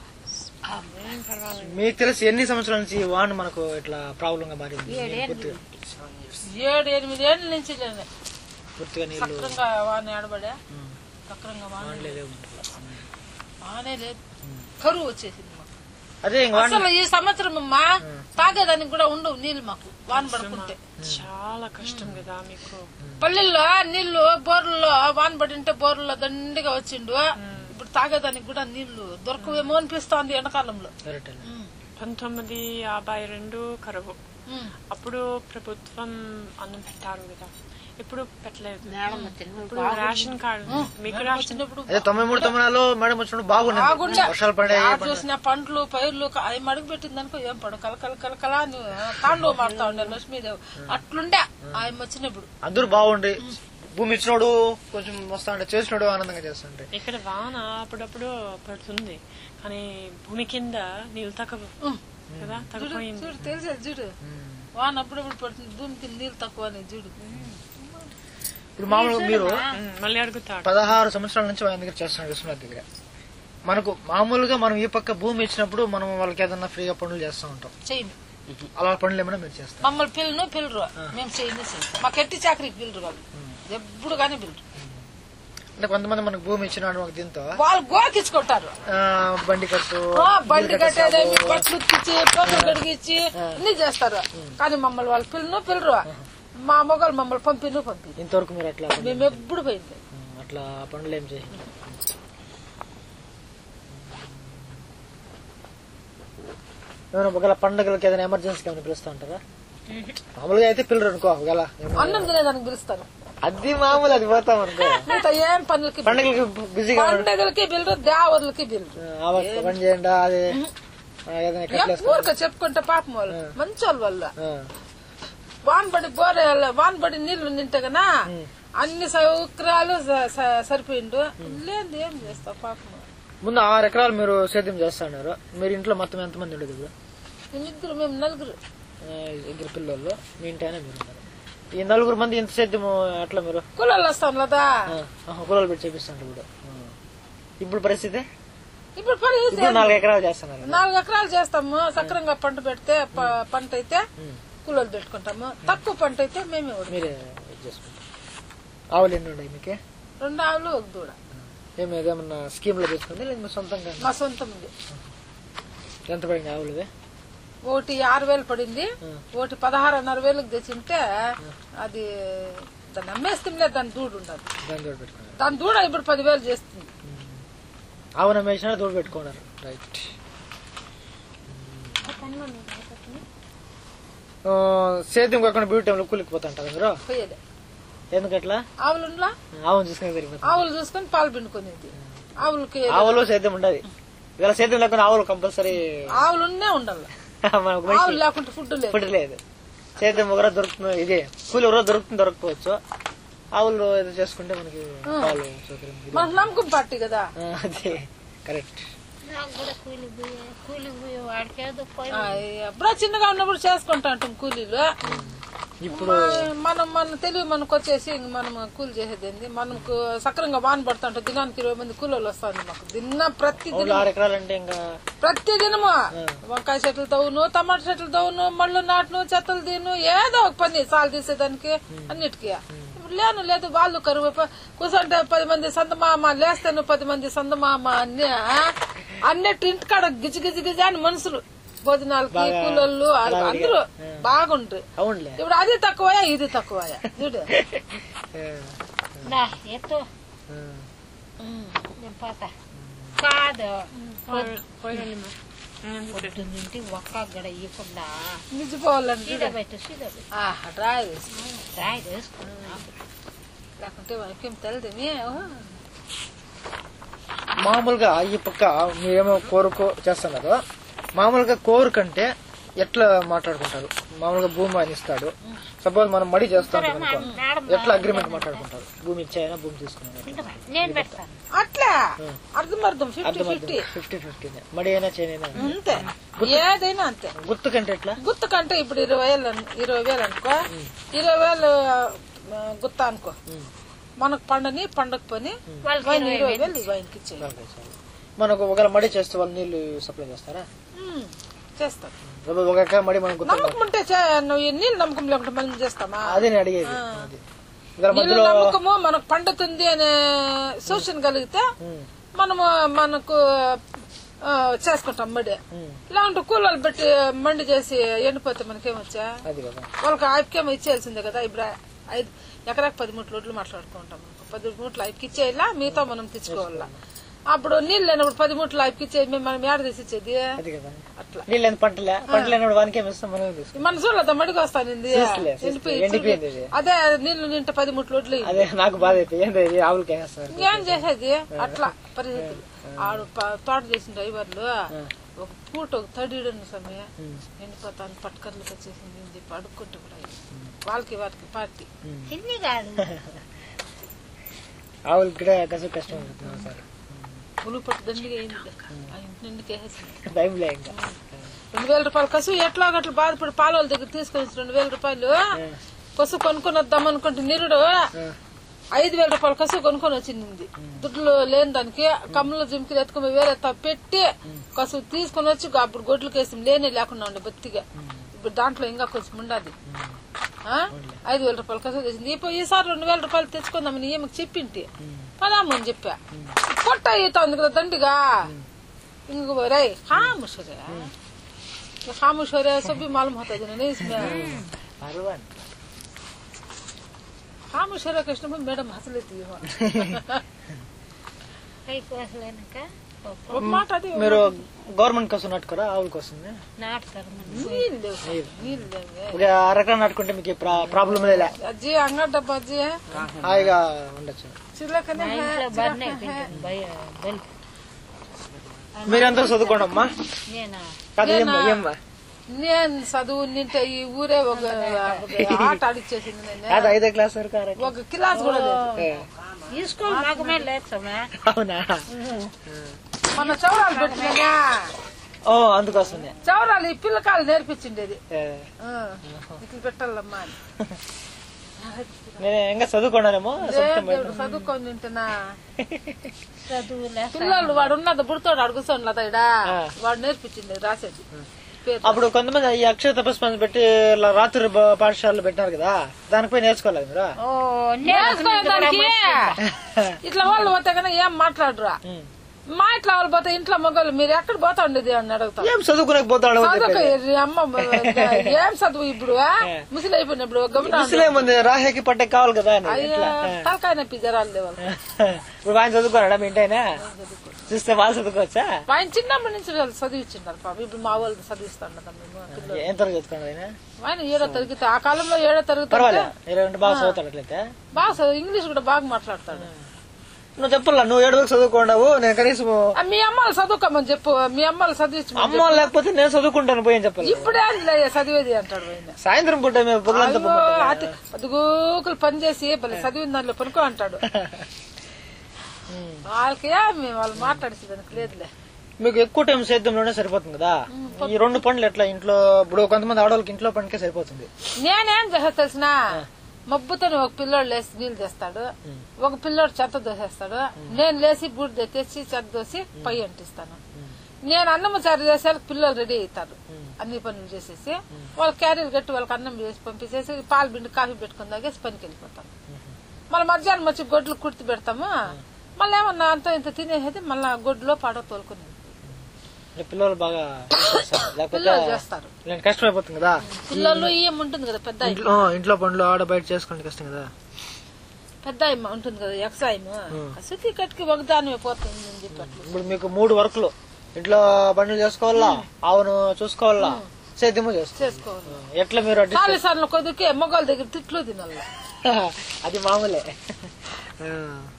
మీకు తెలిసి ఎన్ని సంవత్సరాల నుంచి ఈ వాన్ మనకు ఇట్లా ప్రాబ్లం గా మారింది పూర్తిగా
ఏడు ఎనిమిది ఏళ్ళ నుంచి లేదు
పూర్తిగా నీళ్లు
సక్రంగా వాన ఏడబడా సక్రంగా వాన
వానలే లేవు.
వానే లేదు కరువు వచ్చేసింది మాకు
అదే ఇంక వాన్
అసలు ఈ సంవత్సరం అమ్మా తాగేదానికి కూడా ఉండవు నీళ్లు మాకు వాన పడుకుంటే
చాలా కష్టం కదా మీకు
పల్లెల్లో నీళ్లు బోర్లలో వాన పడింటే బోర్లలో దండిగా వచ్చిండు ఇప్పుడు తాగేదానికి కూడా నీళ్లు దొరకవేమో అనిపిస్తోంది ఎండాకాలంలో
కరెక్ట్
పంతొమ్మిది యాభై రెండు కరువు
ఉమ్.
అప్పుడు ప్రభుత్వం అన్నం పెట్టారు కదా ఇప్పుడు పెట్టలేదు
మేడం వచ్చింది
ఇప్పుడు రేషన్ కార్డు మీకు రేషన్
వచ్చినప్పుడు
అదే తొంభై మూడు తొంభై నాలుగులో మేడం వచ్చినప్పుడు బాగుంది
బాగుండే
వర్షాలు పడే
ఆ చూసిన పంటలు పైర్లు అవి మడుగు పెట్టింది అనుకో ఏం పడు కలకల కలకల అని తాండవ మారుతా ఉండే లక్ష్మీదేవి అట్లుండే ఆయన వచ్చినప్పుడు
అందరూ బాగుండి భూమి ఇచ్చినోడు కొంచెం వస్తా ఉంటే చేసినోడు ఆనందంగా చేస్తుంటే
ఇక్కడ వాన అప్పుడప్పుడు పడుతుంది కానీ భూమి కింద నీళ్ళు తక్కువ కదా తగ్గిపోయింది
చూడు తెలిసేది చూడు వాన అప్పుడప్పుడు పడుతుంది భూమికి నీళ్ళు తక్కువ అనేది చూడు
ఇప్పుడు మామూలుగా మీరు
ఉమ్, మళ్ళీ అడుగుతాడు
పదహారు సంవత్సరాల నుంచి ఆయన దగ్గర చేస్తున్నారు విశ్వనాథ్ దగ్గర మనకు మామూలుగా మనం ఈ పక్క భూమి ఇచ్చినప్పుడు మనం వాళ్ళకి ఏదన్నా ఫ్రీగా పనులు చేస్తూ ఉంటాం
చెయ్యి
అలా పనులు ఏమైనా మీరు చేస్తారు
మమ్మల్ని పిల్లను పిల్లరు మేము చేయని చెయ్యి మాకు ఎట్టి చాకరీకి పిల్లరు వాళ్ళు ఎప్పుడు కానీ పిల్లరు
అంటే కొంతమంది మనకు భూమి ఇచ్చినాడు ఒక దీంతో
వాళ్ళు గోకిచ్చుకుంటారు
ఆ, బండి ఖర్చు
ఆ, బండి
నీళ్ళు కట్టే
కట్టేదేమి
సాగు.
బట్టలు ఉతికిచ్చి పొగలు గడిగిచ్చి అన్ని చేస్తారు కానీ మమ్మల్ని వాళ్ళు పిల్లను పిల్లరు మా మొగలు మమ్మల్ని పంపిను పంపి
ఇంతవరకు మీరు అట్లా పనులు-
మేము ఎప్పుడు పోయింది
ఉమ్, అట్లా పనులు ఏం చేయండి ఏమైనా ఒకవేళ పండుగలకి ఏదైనా ఎమర్జెన్సీకి ఏమైనా పిలుస్తూ ఉంటారా మామూలుగా అయితే పిల్లరు అనుకో ఒకవేళ ఏమన్నా-
అన్నం తినేదానికి పిలుస్తారు
అది మామూలు అది పోతాం అనుకో
మిగతా ఏం పనులకి పిలరు.
పండుగలకి బిజీగా
పండుగలకి పిల్లరు దేవర్లకి పిల్లరు
ఆ, ఆ పని చేయండి అది ఆ, ఏదైనా కట్లేసుకో
ఊరిక చెప్పుకుంటే పాపం వాళ్ళు మంచి వాళ్ళు వల్ల
ఆ,
వానబడి బోర వానబడి నీళ్లు నింటే గనా అన్ని సౌకర్యాలు స- స- సరిపోయిండు లేదు ఏం చేస్తావు పాపం
ముందు ఆరు ఎకరాలు మీరు సేద్యం చేస్తున్నారు మీరు ఇంట్లో మొత్తం ఎంతమంది ఉండదు ఇప్పుడు
మేమిద్దరు మేము నలుగురు
ఆ, ఇద్దరు పిల్లలు మీ ఇంటైనా మీరు ఉన్నారు ఈ నలుగురు మంది ఇంత సేద్యం అట్లా మీరు
కులాలు వస్తాం కదా
ఆ, ఆహా, పొలాలు పెట్టి చేపిస్తాను ఇప్పుడు ఆ. ఇప్పుడు పరిస్థితి
ఇప్పుడు పని ఇది.
ఇప్పుడు నాలుగు ఎకరాలు చేస్తున్నారు
నాలుగు ఎకరాలు చేస్తాము సక్రంగా పంట పెడితే ప- పంట అయితే కూలోళ్ళు పెట్టుకుంటాము తక్కువ పంట అయితే మేమే వదులుతాం.
మీరే ఇది చేసుకుంటారు ఆవులు ఎన్ని ఉన్నాయి మీకే
రెండు ఆవులు ఒక దూడ
ఏమి ఏదేమన్నా స్కీమ్ లో తెచ్చుకుంది లేదా మీ సొంతంగా
మా సొంతం ఉంది
ఎంత పడింది ఆవులవి
ఒకటి ఆరు వేలు పడింది ఒకటి పదహారున్నర వేలకు తెచ్చింటే అది దాన్ని అమ్మేస్తే దాని దూడు ఉండదు
దాని తోడు పెట్టుకున్నారు
దాని దూడ ఇప్పుడు పదివేలు చేస్తుంది
ఆవున మేసినా తోడు పెట్టుకున్నారు రైట్
పని ఉంది పక్కన.
సేద్యం కాకుండా బ్యూటీ టైంలో కూలికి పోతుంటారు మీరు
పోయేది
ఎందుకట్లా
ఆవులుండ్లా
ఆవును చూసుకుని సరిపోతుంది
ఆవులు చూసుకొని పాలు పిండుకునేది ఆవులకి
ఆవులు సేద్యం ఉండదు ఇలా సేద్యం లేకుండా ఆవులు కంపల్సరీ
ఆవులున్నే ఉండాలి
మనకు
ఆవులు
మంచి
లేకుంటే ఫుడ్ లేదు
ఫుడ్ లేదు సేద్యం ఒకరో దొరుకుతుంది ఇది కూలి ఒకరో దొరుకుతుంది దొరకపోవచ్చు ఆవులు ఏదో చేసుకుంటే మనకి పాలు సౌకర్యం ఇది.
మనకు నమ్మకం పార్టీ కదా
ఆ, అదే కరెక్ట్
నాకు కూడా కూలి పోయి కూలి పోయి వాడికి ఏదో పోయి
ఆ, ఎప్పుడో చిన్నగా ఉన్నప్పుడు చేసుకుంటా ఉంటాం కూలీలు
ఇప్పుడు
మా- మనం మన తెలివి మనకు వచ్చేసి ఇంక మనం కూలి చేసేది ఏంది మనకు సక్రంగా వాన పడుతుంటాం దినానికి ఇరవై మంది కూలీలు వస్తుంది మాకు దిన్న ప్రతి
ఆవులు ఆరు ఎకరాలంటే ఇంకా
ప్రతి దినము వంకాయ చెట్లు తవ్వును టమాటా చెట్లు తవ్వును మళ్ళు నాటును చెత్తలు తిను ఏదో ఒక పని సాలు తీసేదానికి అన్నిటికీ ఇప్పుడు లేను లేదు వాళ్ళు కరువు అయిపో- కూర్చుంటే పది మంది సందమామ లేస్తాను పది మంది సందమామ అన్ని అన్నట్టు ఇంటికాడ గిజి గిజి గిజి అని మనుషులు భోజనాలకి కూలోళ్ళు అందరూ బాగుంటారు
అవునులే
ఇప్పుడు అది తక్కువయా ఇది తక్కువయా చూడు
దా ఎత్తు
ఆ,
నేను పోతా కాదు
పోయినా
పొద్దున్నింటి ఒక్క గడ ఇవ్వకుండా
నిజపోవాలంటే
సీదా పెట్టు సీదా పెట్టు
ఆహా డ్రాయ్ వేసి
రాయి వేసుకున్నా
లేకుంటే మనకేం తెలియదు
మామూలుగా ఈ పక్క మీరేమో కోరుకో చేస్తున్నారు మామూలుగా కోరు కంటే ఎట్లా మాట్లాడుకుంటారు మామూలుగా భూమి ఆయన ఇస్తాడు సపోజ్ మనం మడి చేస్తాం అనుకో ఎట్లా అగ్రిమెంట్ మాట్లాడుకుంటారు భూమి ఇచ్చాయనా భూమి తీసుకున్నారు
నేను పెడతాను
అట్లా అర్థం అర్థం ఫిఫ్టీ
అర్థం
ఫిఫ్టీ
ఫిఫ్టీ ఫిఫ్టీ మడి అయినా చేయనైనా
అంతే ఏదైనా అంతే
గుర్తు కంటే ఎట్లా
గుత్త కంటే ఇప్పుడు ఇరవై వేలు అను- ఇరవై వేలు అనుకో ఇరవై వేలు ఆ, గుత్త అనుకో మనకు పండని పండగ పని
వాళ్ళకి
వైన్
ఇరవై
ఇరవై
వేలు
వేలు వైన్కి ఇచ్చేయి
ఓకే, సరే. మనకు ఒకవేళ మడి చేస్తే వాళ్ళు నీళ్లు సప్లై చేస్తారా
ఉమ్, చేస్తాం
సపోజ్ ఒక ఎకరా మడి మనకు గుర్తు
నమ్మకం ఉంటే చే- నువ్వు ఈ నీళ్ళు నమ్మకం లేకుంటే మనం చేస్తామా
అదే నేను అడిగేది అది. ఒకవేళ
నీళ్ళు
మధ్యలో
నమ్మకము మనకు పండుతుంది అనే సూచన కలిగితే
ఉమ్,
మనము మనకు ఆ, చేసుకుంటాం మడి
ఉమ్,
ఇలాంటి కూలలు పెట్టి మండి చేసి ఎండిపోతే మనకేమొచ్చా
అది కదా
వాళ్ళకి ఐక్యం ఇచ్చేయాల్సిందే కదా ఇప్పుడు ఐదు ఎకరాకు పది మూట్లు రోడ్లు మాట్లాడుకుంటాం అనుకో. పది మూట్లు ఐపుకి ఇచ్చేయాలా మిగతా మనం తెచ్చుకోవాలా అప్పుడు నీళ్ళు లేనప్పుడు పది మూట్లు ఐపుకి ఇచ్చేది మేము మనం ఏడ తీసి ఇచ్చేది
అది కదా
అట్లా
నీళ్ళు ఎంత పంటలే పంటలు లేనప్పుడు వానికి ఏమి ఇస్తాం మనం తీసుకుంటాం
మన చూడలేదు మడికి వస్తానింది
చూస్తలే, చూస్తలే.
ఎండిపోయి
ఎండిపోయింది ఇది.
అదే నీళ్లు నింటే పది మూట్లు రోడ్లు
అదే నాకు బాధ అయిపోయి ఏంది ఇది ఆవులకి వేస్తారు
ఏం చేసేది అట్లా పరిస్థితులు ఆడు ప- తోట చేసిన డ్రైవర్లు ఒక పూట ఒక తడిడు సమయ ఎండిపోతాను పట్టుకర్లకు వచ్చేసింది అని చెప్పి అడుక్కుంటూ కూడా వాళ్ళకి వాటికి పార్టీ
ఎన్ని కాదు
ఆవులకి కూడా కష్టం కష్టం ఉంటుంది సార్
పులుగు పట్టు దండిగా అయింది ఆ ఇంటి నిండుకి వేసేసింది
భయంలే ఇంకా
రెండు వేల రూపాయలు కసు ఎట్లా గట్ల బాధపడి పాల దగ్గర తీసుకొని రెండు వేల రూపాయలు కసు కొనుక్కొని వద్దాం అనుకుంటే నిరుడు ఐదు వేల రూపాయల కసు కొనుక్కొని వచ్చింది దుడ్లు లేని దానికి కమ్మల జిమ్కి ఎత్తుకుని వేరే త- పెట్టి కసు తీసుకొని వచ్చి అప్పుడు గొడ్లకు వేసి లేనే లేకుండా ఉండే బొత్తిగా ఇప్పుడు దాంట్లో ఇంకా కొంచెం ఉండదు ఆ? ఐదు వేల రూపాయలు కసు తెచ్చింది ఇప్పుడు ఈసారి రెండు వేల రూపాయలు తెచ్చుకుందామని ఏమకి చెప్పింటి పదామని చెప్పా పొట్ట అవుతుంది కదా దండిగా ఇంక రై ఖాముషరే ఖాముషరే సభ్య మాలూम होता है नहीं इसमें
పర్వాలేదు
ఖాముషరే కృష్ణ మేడం హంस लेती है
అయిపోసలేనాక
ఒక మాట అది
మీరు గవర్నమెంట్ కోసం నాటుకోరా ఆవుల కోసం
నాటుతారు మన
నీళ్ళు లేవు నీళ్ళు లేవు
ఒక అరకరం నాటుకుంటే మీకు ప్రాబ్లం లేదా
అజ్జి అంగడి డబ్బా అజ్జి
హాయిగా ఉండొచ్చు
చిల్లకనే
మా ఇంట్లో బర్నే తింటాను భయ బలి
మీరంతా చదువుకోండమ్మా
నేను
కాదు ఏమ్మా ఏమ్మా
నేను చదువు నింటే ఈ ఊరే ఒక ఒక ఆట ఆడిచ్చేసింది నేను
కాదు ఐదో క్లాస్ వరకు అరక
ఒక క్లాస్ కూడా లేదు
ఏ,
ఈ స్కూల్ మగమే లేదు సమా
అవునా
మన చౌరాలు పెట్టినా
ఓ అందుకోసమే
చౌరాలు ఈ పిల్లకాయలు నేర్పించిండేది
ఏ,
ఆ, ఇట్లా పెట్టాలమ్మా అని
నేను ఇంకా చదువుకున్నానేమో
దేవుడు దేవుడు చదువుకొని తింటున్నా
చదువు లేదు
పిల్లలు వాడు ఉన్నది బుడతాడు అడుగుతాడు లేదా ఇడా
ఆ.
వాడు నేర్పించింది రాసేది పేరు
అప్పుడు కొంతమంది ఈ అక్షర తపస్సు పెట్టి ఇలా రాత్రి బ- పాఠశాలలు పెట్టినారు కదా దానిపై నేర్చుకోలేదు మీరు
ఓ
నేర్చుకునే దానికి
నేను
ఇట్లా వాళ్ళు పోతే కన్నా ఏం మాట్లాడరా
ఉమ్.
మా ఇట్లా వాళ్ళు పోతే ఇంట్లో మగవాళ్ళు మీరు ఎక్కడ పోతా ఉండేది అని అడుగుతారు
ఏం చదువుకునే పోతాడు అని
చదువుకో
చెప్పేది.
ఈ అమ్మ ఏం చదువు ఇప్పుడు ముసలి అయిపోయినప్పుడు గమనం
ముసలేముంది రాహేకి పట్టే కావాలి కదా అని
అయ్యో
ఎట్లా?
తలకాయ నొప్పి జరాలు లేవు వాళ్ళకి.
ఇప్పుడు ఆయన చదువుకోరాడా మీ ఇంటైనా
చదువుకో.
చూస్తే బాగా చదువుకోవచ్చా
ఆయన చిన్నప్పటి నుంచి వాళ్ళు చదివించిండారు పాపం ఇప్పుడు మా వాళ్ళు చదివిస్తాం మేము పిల్లలు
ఏం తరగతి చదువుకున్నాడు ఆయన
ఆయన ఏడో తరగతి ఆ కాలంలో ఏడో తరగతి
పర్వాలే
అంటే
ఇరవై రెండు బాగా చదువుతాడు అట్లయితే
బాగా చదువు- ఇంగ్లీష్ కూడా బాగా మాట్లాడతాడు
నువ్వు చెప్పాలా నువ్వు ఏడు వరకు చదువుకోండావు నేను కనీసం
ఆ, మీ అమ్మాలు చదువుకోమని చెప్పు మీ అమ్మాలు చదివించమని
అమ్మ లేకపోతే నేను చదువుకుంటాను పోయి అని చెప్పాలి
ఇప్పుడే అందులో చదివేది అంటాడు ఆయన
సాయంత్రం పూట మేము పొగలంతా
అయ్యో, అతి- పదుగూకులు పని చేసి భలే చదివిన దాంట్లో పనుకో అంటాడు వాళ్ళకి మేము వాళ్ళు మాట్లాడేసి దానికి లేదులే
మీకు ఎక్కువ టైం సేద్యంలోనే సరిపోతుంది కదా ఈ రెండు పనులు ఎట్లా ఇంట్లో ఇప్పుడు కొంతమంది ఆడవాళ్ళకి ఇంట్లో పనికే సరిపోతుంది
నేనేం చేస్తా తెలిసిన మబ్బుతో ఒక పిల్లోడు లేసి నీళ్లు తెస్తాడు ఒక పిల్లోడు చెత్త దోసేస్తాడు నేను లేచి బూడి తెచ్చి చెత్త దోసి పై అంటిస్తాను నేను అన్నం చారు చేసే పిల్లలు రెడీ అవుతారు అన్ని పనులు చేసేసి వాళ్ళ క్యారీలు కట్టి వాళ్ళకి అన్నం చేసి పంపించేసి పాలు పిండి కాఫీ పెట్టుకుని తాగేసి పనికి వెళ్ళిపోతాం మళ్ళీ మధ్యాహ్నం వచ్చి గొడ్లు కుర్తి పెడతాము మళ్ళీ ఏమన్నా అంత ఇంత తినేసేది మళ్ళీ గొడ్లో పాడో తోలుకునేది
అంటే పిల్లలు బాగా చేస్తారు. లేకపోతే
పిల్లలు చేస్తారు
నేను కష్టమైపోతుంది కదా
పిల్లలు ఏం ఉంటుంది కదా పెద్ద ఆయమ్మ.
ఇంట్లో ఇంట్లో పనులు ఆడ బయట చేసుకోండి కష్టం కదా
పెద్ద ఆయమ్మ ఉంటుంది కదా ఎక్సాయమ్ సుతి కట్టుకి ఒకదాని పోతుంది అని చెప్పి అట్లా.
ఇప్పుడు మీకు మూడు వర్క్లు ఇంట్లో పనులు చేసుకోవాలా ఆవును చూసుకోవాలా సేద్యము చేసుకోవాలి
చేసుకోవాలి
ఎట్లా మీరు అడ్జస్ట్
చాలు సార్లు కొద్దికే మొగోళ్ళ దగ్గర తిట్లు తినాలి
అది మామూలే ఆ.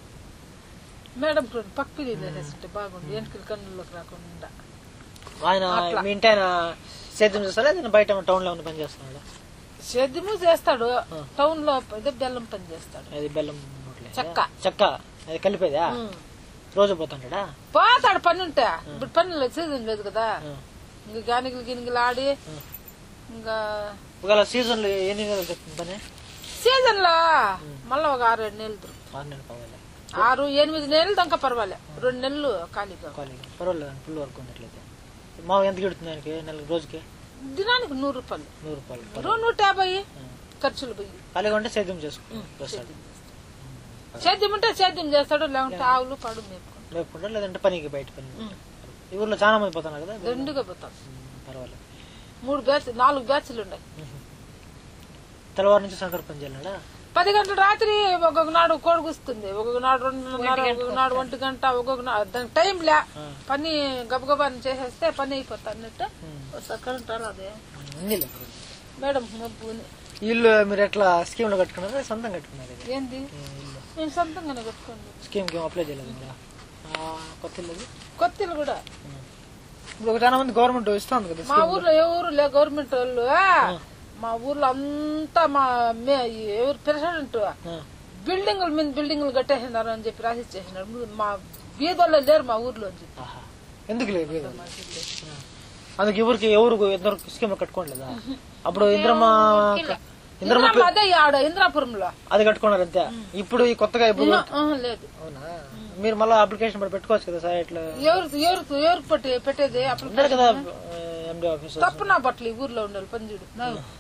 మేడం చూడండి పక్క పిల్లలు వేసేస్తుంటే బాగుంది ఎంటికలు కన్నుల్లోకి రాకుండా
ఆయన
అట్లా.
మీ ఇంటి ఆయన సేద్యం చేస్తారా లేదా బయట టౌన్ లో ఉన్న పని చేస్తున్నాడు
సేద్యము చేస్తాడు టౌన్ లో ఇదే బెల్లం పని చేస్తాడు
అది బెల్లం నోట్లే.
చెక్క.
చెక్క అది కలిపేదా
ఉం.
రోజు పోతుంటాడా
పోతాడు పని ఉంటే ఇప్పుడు పని లేదు సీజన్ లేదు కదా ఇంకా గానికలు గినికలు ఆడి ఇంకా
ఒకవేళ సీజన్ లో ఎన్ని నెలలు చెప్తుంది పని
సీజన్ లో మళ్ళీ ఒక ఆరు ఏడు నెలలు దొరుకుతుంది.
ఆరు నెలలు కావాలి
ఆరు ఎనిమిది నెలలు దాకా పర్వాలే రెండు నెలలు ఖాళీగా
కాలేజ్ పర్వాలేదు ఫుల్ వర్క్ ఉన్నట్లయితే మా ఎంత గిడుతుంది ఆయనకి నెలకు రోజుకి
దినానికి నూరు రూపాయలు
నూరు రూపాయలు
నూరు నూట యాభై ఖర్చులు పోయి
ఖాళీగా ఉంటే సేద్యం చేసుకుంటాం వస్తాడు
సేద్యం ఉంటే సేద్యం చేస్తాడు లేకుంటే ఆవులు పడు మేపుకుంటాడు
లేకుండా లేదంటే పనికి బయట పని ఈ ఊర్లో చాలా మంది పోతున్నారు కదా
రెండుగా పోతాం
ఉం, పర్వాలేదు
మూడు బ్యాచ్ నాలుగు బ్యాచ్లు ఉన్నాయి
తెల్లవారు నుంచి సాయంత్రం పని చేయాలడా
పది గంటల రాత్రి ఒక్కొక్క నాడు కోడి కూస్తుంది ఒక్కొక్క నాడు రెండున్నర ఒక్కొక్క నాడు ఒంటి గంట ఒక్కొక్క నాడు దానికి టైం లే పని గబగబాని చేసేస్తే పని అయిపోతా అన్నట్టు ఒకసారి కరెంట్ రాదే
ఉంది
మేడం మబ్బు ఉంది.
ఇల్లు మీరు ఎట్లా స్కీమ్ లో కట్టుకున్నారా సొంతం కట్టుకున్నారు ఇది
ఏంది నేను సొంతంగానే కట్టుకోండి
స్కీమ్ కి అప్లై చేయలేదు ఇంకా ఆ, కొత్త ఇల్లు అది?
కొత్తిల్లు కూడా
ఇప్పుడు ఒక చాలా మంది గవర్నమెంట్ ఇస్తుంది కదా
మా ఊర్లో ఎవరు లే గవర్నమెంట్ వాళ్ళు మా ఊర్లో అంతా మా మే- ఎవరు ప్రెసిడెంట్
ఆ.
బిల్డింగుల మీద బిల్డింగులు కట్టేసినారు అని చెప్పి రాసి ఇచ్చేసినారు మా బీదోళ్ళు లేరు మా ఊర్లో అని చెప్పి
ఆహా. ఎందుకు లేదు లేదు. ఆ. అందుకు ఎవరికి ఎవరు ఇద్దరు స్కీమ్ కట్టుకోవట్లేదా అప్పుడు ఇంద్రమ్మ ఇంద్రమ్మ
ఇందిరామ్మ అదే ఆడ ఇంద్రాపురంలో
అది కట్టుకున్నారు అంతే ఇప్పుడు ఈ కొత్తగా ఇప్పుడు
ఆహా, లేదు
అవునా మీరు మళ్ళీ అప్లికేషన్ కూడా పెట్టుకోవచ్చు కదా సార్ ఇట్లా
ఎవరు ఎవరికి ఎవరికి పట్టి పెట్టేది అప్పుడు
ఉన్నారు కదా ఎండి ఆఫీసర్
తప్పు నా బట్టలు ఈ ఊర్లో ఉండాలి పంజుడు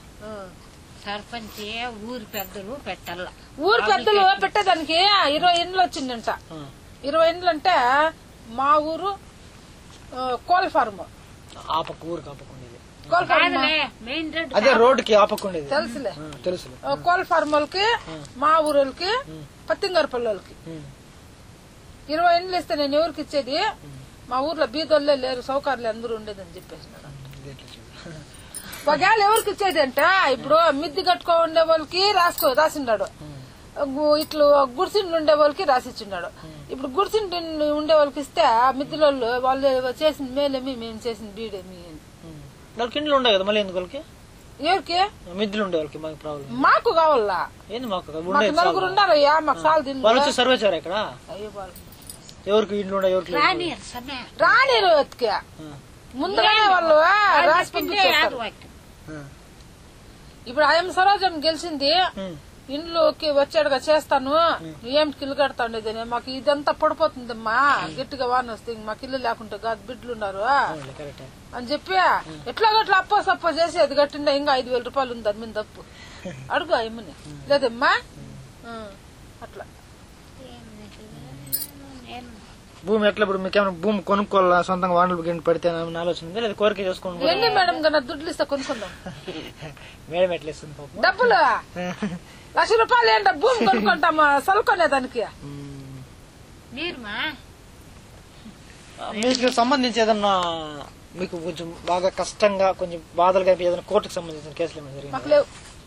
సర్పంచ్ ఊరి పెద్దలు పెట్టాల
ఊరు పెద్దలు పెట్టేదానికి ఇరవై ఇండ్లు వచ్చిందంట ఇరవై ఇండ్లు అంటే మా ఊరు ఆ, కోల్ ఫార్మ్
ఆ పక్క ఊరికి ఆ పక్క ఉండేది
కోల్ ఫార్మ్
మెయిన్ రోడ్
అదే రోడ్డుకి ఆ పక్క ఉండేది
తెలుసులే
ఆ, తెలుసులే
ఆ, కోల్ ఫార్మ్ వాళ్ళకి మా ఊరోళ్ళకి పత్తింగారపల్లి వాళ్ళకి
ఉం.
ఇరవై ఇండ్లు ఇస్తే నేను ఎవరికి ఇచ్చేది మా ఊర్లో బీదోళ్ళే లేరు సౌకర్యాలు అందరూ ఉండేదని చెప్పేసినాడు
ఇది ఎట్లా చూడు.
ఒకవేళ ఎవరికి ఇచ్చేది అంటే ఇప్పుడు మిద్ది కట్టుకో ఉండే వాళ్ళకి రాసుకో రాసిండాడు గు- ఇట్లు గుడిసిండ్లు ఉండే వాళ్ళకి రాసిచ్చిండాడు ఇప్పుడు గుడిసిండ్లు ఉండే వాళ్ళకి ఇస్తే ఆ మిద్దిలో వాళ్ళు చేసిన మేలేమి మేము చేసిన బీడేమి అని.
ఉం. వాళ్ళకి ఇండ్లు ఉండవు కదా మళ్ళీ ఎందుకు వాళ్ళకి
ఎవరికి
మిద్దులు ఉండే వాళ్ళకి మాకు ప్రాబ్లం
మాకు కావాలా
ఏంది మాకు
మాకు
ఉండేది
నలుగురు ఉన్నారయ్యా మాకు సాల్ తిండి
వాళ్ళు వచ్చి సర్వే చేయరు ఇక్కడ
అయ్యో వాళ్ళు
ఎవరికి ఇండ్లు ఉండవు ఎవరికి లేవు.
రాని సమయం
రానిరు ఎత్తుకే
ఆ.
ముందుగానే వాళ్ళు ఆ, రాసి పంపించేస్తారు
ఆ.
ఇప్పుడు ఆయన సరోజం గెలిచింది
ఉం.
ఇండ్లుకి వచ్చాడుగా చేస్తాను ఏమిటి ఇల్లు కడతా ఉండేది మాకు ఇదంతా పడిపోతుందమ్మా గట్టిగా వాన వస్తే ఇంక మాకు ఇల్లు లేకుంటే కాదు బిడ్డలు ఉన్నారు
అవునులే, కరెక్టే
అని చెప్పి ఎట్లా గట్లా అప్పో సప్పో చేసి అది కట్టిండే ఇంకా ఐదు వేల రూపాయలు ఉంది దాని మీద తప్పు అడుగు అమ్మని లేదమ్మా ఆ, అట్లా
నేను
భూమి ఎట్లా ఇప్పుడు మీకు ఏమైనా భూమి కొనుక్కోవాలా సొంతంగా వానలు గిన్నె పెడితే ఏమైనా ఆలోచన ఉందా లేదా కోరిక చేసుకోండి
ఎన్ని మేడం కన్నా దుడ్లు ఇస్తే కొనుక్కుందాం
మేడం ఎట్లా ఇస్తుంది పాపం
డబ్బులు లక్ష రూపాయలు ఏంట భూమి కొనుక్కుంటామా సలుకొనే దానికి
ఉం.
మీరుమా
మీకు సంబంధించి ఏదన్నా మీకు కొంచెం బాగా కష్టంగా కొంచెం బాధలుగా ఏదైనా కోర్టుకు సంబంధించిన కేసులు ఏమైనా
మాకు
జరిగింది
లేవు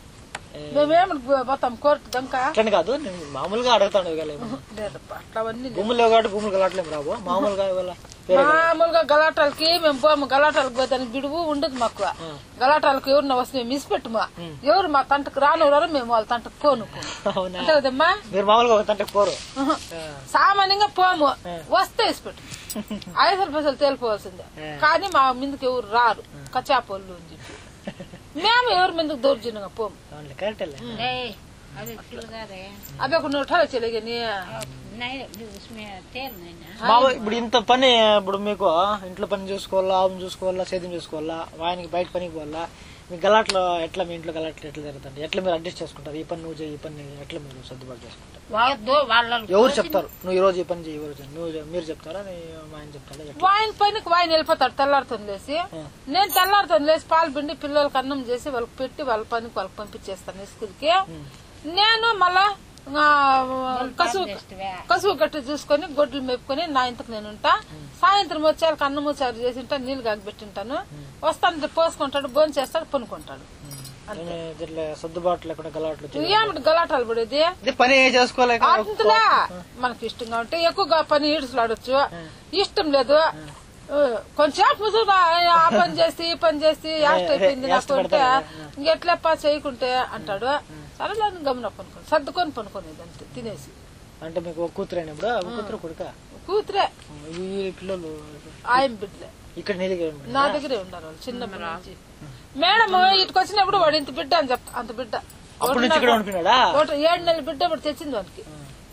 మేమేమి పోతాం కోర్టు దంక
అట్లని కాదు నేను మామూలుగా అడుగుతాను ఇవాళ ఏమన్నా.
లేదప్పా అట్లా అవన్నీ లేవు.
భూములు లేవు కాబట్టి భూములు గలాట్లేం రావు మామూలుగా ఇవాళ వేరే
మామూలుగా గలాటాలకి మేము పోము గలాటాలకు పోతానికి బిడువు ఉండదు మాకు గలాటాలకు ఎవరిన వస్తే మేము ఇసిపెట్టుమా ఎవరు మా తంటకు రానివ్వరు మేము వాళ్ళ తంటకు పోను పోను.
అవునా
అంతే కదమ్మా
మీరు మామూలుగా ఒక తంటకు పోరు
ఉహు. సామాన్యంగా పోము వస్తే ఇసిపెట్టు ఐదు పైసలు తేలిపోవాల్సిందే కానీ మా మీదకి ఎవరు రారు కచాపోళ్ళు అని చెప్పి మేము ఎవరి మీదకి దౌర్జన్యంగా పోము
అవునులే కరెక్ట్
ए अरे चिलगारे
అవి ఒక నూట చెలగని
नहीं उसमें तेल नहीं ना
మామూలు ఇప్పుడు ఇంత పని ఇప్పుడు మీకు ఇంట్లో పని చూసుకోవాలా ఆవును చూసుకోవాలా సేద్యం చూసుకోవాలా ఆయనకి బయట పనికి పోవాలా మీ గలాట్లో ఎట్లా మీ ఇంట్లో గలాట్లు ఎట్లా జరుగుతుంది ఎట్లా మీరు అడ్జస్ట్ చేసుకుంటారు ఈ పని నువ్వు చేయి ఈ పని ఎట్లా మీరు సర్దుబాటు చేసుకుంటారు
వాళ్ళు దో వాళ్ళ
ఎవరు చెప్తారు నువ్వు ఈ రోజు ఈ పని చేయి ఎవరు చెప్తారు? నువ్వు చెప్- మీరు చెప్తారా నీ మా ఆయన చెప్తారా ఎట్లా?
వాయిన్ పైనకి వాయిన్ వెళ్ళిపోతాడు తెల్లారుతుంది లేసి నేను తెల్లారుతుంది లేసి పాలు పిండి పిల్లలకి అన్నం చేసి వాళ్ళకి పెట్టి వాళ్ళ పనికి వాళ్ళకి పంపించేస్తాను స్కూల్కి నేను మళ్ళా ఆ, కసువు కసువు గట్టి చూసుకొని గొడ్లు మేపుకొని నా ఇంతకు నేను ఉంటా సాయంత్రం వచ్చేళ్ళకి అన్నం చారు చేసి ఉంటా నీళ్లు కాగబెట్టింటాను వస్తాను పోసుకుంటాడు భోజనం చేస్తాడు పనుకుంటాడు
నేను ఇట్లా సర్దుబాటు లేకుండా గలాట్లు చేయ-
ఏమిటి గలాటాలు పడేది
ఇది పని చేసుకోలేక
అంతలే మనకి ఇష్టంగా ఉంటే ఎక్కువగా పని ఈడుసులాడొచ్చు ఇష్టం లేదు ఆ, కొంచెం ముసుగుగా ఆ పని చేసి ఈ పని చేసి యాస్ట్ అయిపోయింది నాకు అంటే ఇంకెట్లప్ప చేయకుంటే అంటాడు సరేలే అని గమన పనుకొని సర్దుకొని పనుకునేది అంతే తినేసి
అంటే మీకు ఒక కూతురు అయినప్పుడు ఒక కూతురు కొడుక
కూతురే
ఈ పిల్లలు
ఆయన బిడ్డలే
ఇక్కడ నీ దగ్గర
నా దగ్గరే ఉన్నారు వాళ్ళు చిన్నప్పటి నుంచి మేడం ఇటుకు వచ్చినప్పుడు వాడు ఇంత బిడ్డ అని చెప్తా అంత బిడ్డ
అప్పటి నుంచి ఇక్కడ ఉంటున్నాడా
ఒకటి ఏడు నెలల బిడ్డ ఇప్పుడు తెచ్చింది వానికి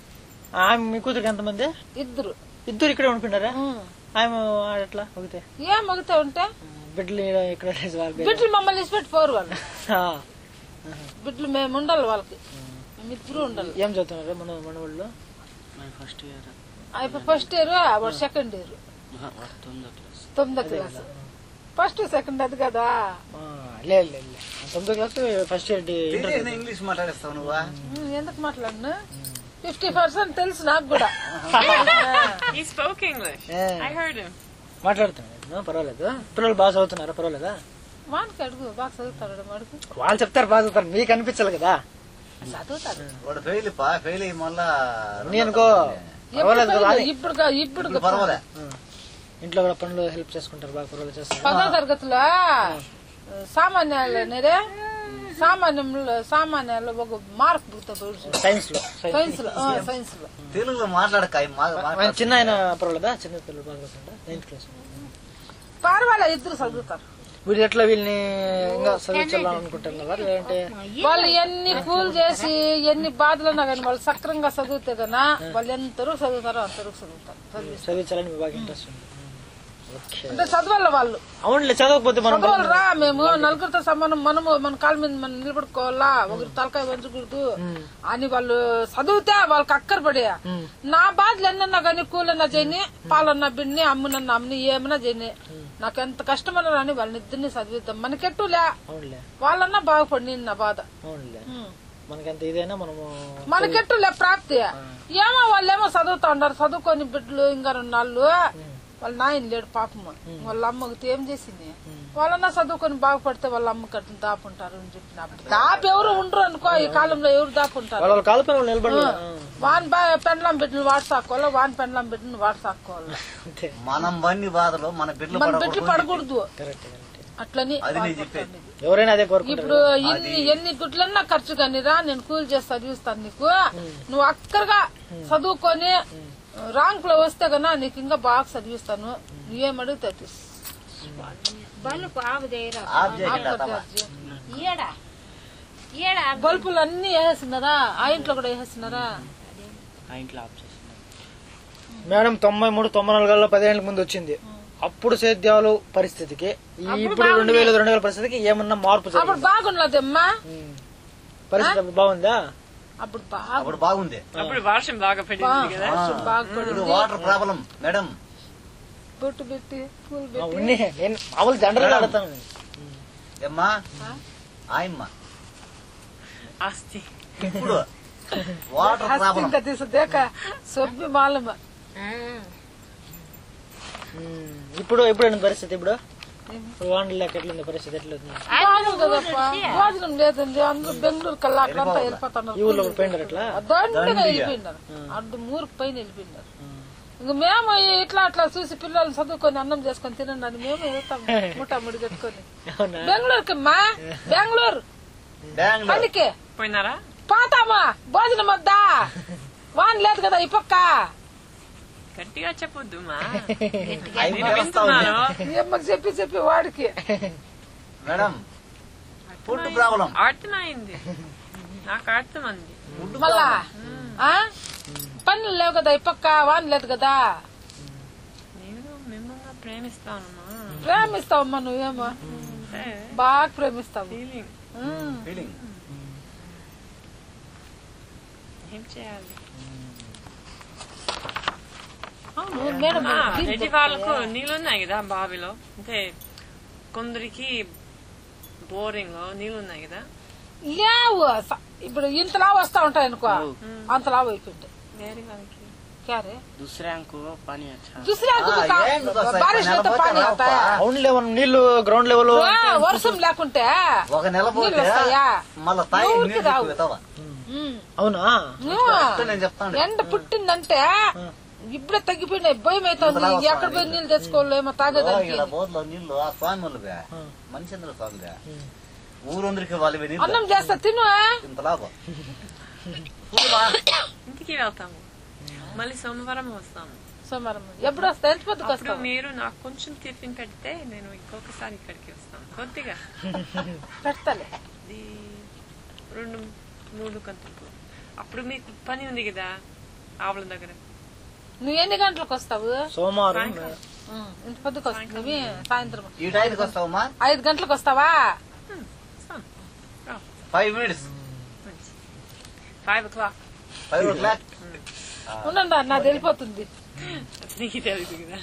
ఆమె మీ కూతురికి ఎంతమంది
ఇద్దరు
ఇద్దరు ఇక్కడే ఉంటున్నారా
ఉం.
ఆమె ఎట్లా ఒకతే
ఏం మగతా ఉంటే
బిడ్డలు ఈడ ఇక్కడ ఉండేసి వాళ్ళ పేరు.
బిడ్డలు మమ్మల్ని ఇచ్చిపెట్టి పోరు వాళ్ళు
ఆ.
బిడ్డలు మేము ఉండాలి వాళ్ళకి మేమిద్దరు ఉండాలి
ఏం చదువుతున్నారు మన మన వాళ్ళు
అయిపోయి ఫస్ట్ ఇయర్ వాడు సెకండ్ ఇయర్ తొమ్మిదో క్లాస్ ఫస్ట్ సెకండ్ అది కదా
ఆ, లేదు లేదు లేదు. తొమ్మిదో క్లాస్ ఫస్ట్ ఇయర్ ఇంటర్
తెలియదు ఇంగ్లీష్ మాట్లాడేస్తావు నువ్వా
ఉమ్, ఎందుకు మాట్లాడినా ఫిఫ్టీ పర్సెంట్ తెలుసు నాకు కూడా
He spoke English. I heard him.
మాట్లాడుతున్నాను పర్వాలేదు పిల్లలు బాగా చదువుతున్నారా పర్వాలేదా
వానికి అడుగు బాగా చదువుతాడు వాడికి
వాళ్ళు చెప్తారు బాగా చదువుతారు మీకు అనిపించాలి కదా
చదువుతాడు
వాడు ఫెయిల్ పా ఫెయిల్ అయ్యి మళ్ళా
నేను అనుకో పర్వాలేదు కదా అని.
ఇప్పుడు ఇప్పుడు
ఇప్పుడు పర్వాలే
ఇంట్లో కూడా పనులు హెల్ప్ చేసుకుంటారు బాగా పర్వాలేదు చేస్తారు
పదో తరగతిలో సామాన్యాలనేదే సామాన్యంలో సామాన్యాల్లో ఒక మార్క్ పుడుతుంది
సైన్స్ లో సైన్స్
సైన్స్ లో సైన్స్ లో
తెలుగులో మాట్లాడక అయి మా-
ఆయన
మాట్లాడు.
చిన్న ఆయన పర్వాలేదా చిన్న పిల్లలు బాగా చదువుతుంటా నైన్త్ క్లాస్
పర్వాలే ఇద్దరు చదువుతారు
వీళ్ళు ఎట్లా వీళ్ళని ఇంకా చదివించాలనుకుంటున్నారా లేదంటే
వాళ్ళు ఎన్ని కూల్ చేసి ఎన్ని బాధలు ఉన్నా కానీ వాళ్ళు సక్రంగా చదివితే గనా వాళ్ళు ఎంతవరకు చదువుతారో అంతవరకు చదువుతారు చదివిస్తారు
చదివించాలని మీకు బాగా ఇంట్రెస్ట్ ఉంది ఓకే
అంటే చదవాలి వాళ్ళు
అవునులే చదవకపోతే మనం
చదవాలి రా మేము నలుగురితో సమానం మనము మన కాళ్ళ మీద మనం నిలబడుకోవాలా ఒకరి తలకాయ వంచకూడదు అని వాళ్ళు చదివితే వాళ్ళకి అక్కర పడే నా బాధలు ఎన్నన్నా కానీ కూలన్నా చేయని పాలన్నా బిడ్ని అమ్మునన్నా అమ్మని ఏమన్నా చేయని నాకు ఎంత కష్టమన్నా రాని వాళ్ళని ఇద్దరిని చదివిద్దాం మనకెట్టులే
అవునులే
వాళ్ళన్నా బాగుపడి నా బాధ
అవునులే మనకంత ఇదైనా మనము
మనకెట్టులే ప్రాప్తి ఏమో వాళ్ళేమో చదువుతా ఉన్నారు చదువుకొని బిడ్డలు ఇంకా రెండు నాళ్ళు వాళ్ళ నాయన లేడు పాపము వాళ్ళ అమ్మకి ఏం చేసింది వాళ్ళన్నా చదువుకొని బాగుపడితే వాళ్ళ అమ్మకి అట్లా దాపుంటారు అని చెప్పిన దాపు ఎవరు ఉండరు అనుకో ఈ కాలంలో ఎవరు దాపుంటారు
వాళ్ళ కాలుపై వాళ్ళు నిలబడి
వాన్ బా పెండ్లం బిడ్డలు వాడు సాక్కోవాలి వాన్ పెండ్లం బిడ్డను వాడు సాక్కోవాలి
అంతే
మనం వన్ని బాధలు మన బిడ్డలు
మన బిడ్డలు
పడకూడదు
పడకూడదు
కరెక్ట్ కరెక్ట్
అట్లని
అది
వాళ్ళు
నేను చెప్పేది.
పడుతుంది.
ఎవరైనా అదే కోరుకుంటారు
ఇప్పుడు ఎన్ని ఎన్ని గుడ్లన్నా ఖర్చు కానీ రా నేను కూలి చేసి చదివిస్తాను నీకు నువ్వు అక్కడగా చదువుకొని ర్యాంక్ లో వస్తే గనా నీకు ఇంకా బాగా చదివిస్తాను నువ్వేమడిగితే తీసు.
బల్బు ఆవు దేరా
ఆఫ్ చేయకుండా తప్ప.
ఈయడా ఈయడా
బల్బులు అన్ని వేసేస్తున్నారా ఆ ఇంట్లో కూడా వేసేస్తున్నారా
మేడం తొంభై మూడు తొంభై నాలుగులో పదేళ్ల ముందు వచ్చింది అప్పుడు సేద్యాలు పరిస్థితికి ఈ ఇప్పుడు రెండు వేల రెండు వేల పరిస్థితికి ఏమన్నా మార్పు
అప్పుడు
జరిగింది
బాగున్నదమ్మా
పరిస్థితి అప్పుడు బాగుందా
అప్పుడు బాగా
అప్పుడు బాగుంది
అప్పుడు వర్షం బాగా పడింది కదా
బాగుపడి
ఇప్పుడు వాటర్ ప్రాబ్లం మేడం
బొట్టు పెట్టి పూలు
ఆ,
పెట్టి
ఉన్ని నేను మామూలు జనరల్ ఆడతాను
ఏమ్మా ఆయమ్మ
ఆస్తి
ఇప్పుడు వాటర్ ప్రాబ్లం
ఇంకా తీసదేక సొబ్బి మాలమ్మ
ఉమ్. ఇప్పుడు ఇప్పుడు ఏంటి పరిస్థితి ఇప్పుడు ఇప్పుడు వాండలు లేక ఎట్లుంది పరిస్థితి ఎట్లుంది
బాగుంది కదప్పా భోజనం లేదండి అందరూ బెంగళూరు కల్లా అక్కడంతా వెళ్ళిపోతున్నారు
ఈ ఊర్లో ఒకటి పోయినారు అట్లా
దండిగా వెళ్ళిపోయినారు అడ్డు మూరుకు పైన వెళ్ళిపోయినారు ఇంక మేము ఇట్లా అట్లా చూసి పిల్లల్ని చదువుకొని అన్నం చేసుకొని తినండి అని మేము వెళ్తాం ముఠా ముడి కట్టుకొని
అవునా
బెంగళూరుకి మా బెంగళూరు
బెంగళూరు
పనికి
పోయినారా
పోతామా భోజనం వద్దా వాన్ లేదు కదా ఈ పక్క
గట్టిగా చెప్పొద్దు మా
అవి
నేను వింటున్నాను
ఎమ్మకి చెప్పి చెప్పి వాడికి
మేడం ఫుడ్ ప్రాబ్లం
అర్థమైంది నాకు అర్థమంది
మళ్ళా ఆ? పనులు లేవు కదా ఈ పక్క వాన్ లేదు కదా
నేను మిమ్మల్ని ప్రేమిస్తానమ్మా
ప్రేమిస్తావమ్మా నువ్వేమో
అంటే
బాగా ప్రేమిస్తావు
ఫీలింగ్
ఉమ్.
ఫీలింగ్
ఏం చేయాలి
అవును మేడం
ఆ, రెడ్డి వాళ్ళకు నీళ్ళున్నాయి కదా బావిలో అంటే కొందరికి బోరింగ్ లో నీళ్ళున్నాయి కదా
లేవు స- ఇప్పుడు ఇంతలా వస్తా ఉంటాయి అనుకో అంతలా అయిపోయింది
వేరే వాళ్ళకి
క్యారే
दूसरे को पानी अच्छा
दूसरे को
ఆ,
तो का-
ఏం కోసం
बारिश में तो
నెల
पानी
పోతే
आता है
గ్రౌండ్ లెవెల్ నీళ్లు గ్రౌండ్ లెవెల్
ఆ, వర్షం లేకుంటే
ఒక నెల
నీళ్ళు
పోతే
వస్తాయా
మళ్ళా తాయి
ఊరికి
నీళ్ళు
రావు.
ఎక్కువ అవుతావా?
ఉమ్.
అవునా
ఆ.
నేను చెప్తాను
ఎండ పుట్టిందంటే ఇప్పుడే తగ్గిపోయినాయి భయం అవుతుంది
ఇంతలా వస్తాయి.
ఎక్కడ పోయి నీళ్ళు తెచ్చుకోలేమో
ఓ,
తాగేదానికి
ఈడ బోర్లో నీళ్లు ఆ స్వాములుగా మనిషి స్వామిగా ఊరందరికి వాళ్ళు నీళ్ళు
అన్నం చేస్తా తిను
ఇంత లాభం
ఇంటికి వెళ్తాము మళ్ళీ సోమవారం వస్తాము
సోమవారం ఎప్పుడు వస్తా ఎంత పొద్దుకు
అప్పుడు
వస్తావు
మీరు నాకు కొంచెం టిఫిన్ పెడితే నేను ఇంకొకసారి ఇక్కడికి వస్తాను కొద్దిగా
పెడతాలే
ఇది రెండు మూడు గంటలకు అప్పుడు మీకు పని ఉంది కదా ఆవుల దగ్గర
నువ్వు ఎన్ని గంటలకు వస్తావు
సోమవారం
ఉమ్, ఇంత పొద్దుకు వస్తుంది సాయంత్రం
ఈ టైంకి వస్తావమ్మా
ఐదు గంటలకు వస్తావా
వస్తాం రా.
ఫైవ్ మినిట్స్
మంచి five o'clock
five o'clock
ఉండండి నాది వెళ్ళిపోతుంది
నీకు తెలుసు కదా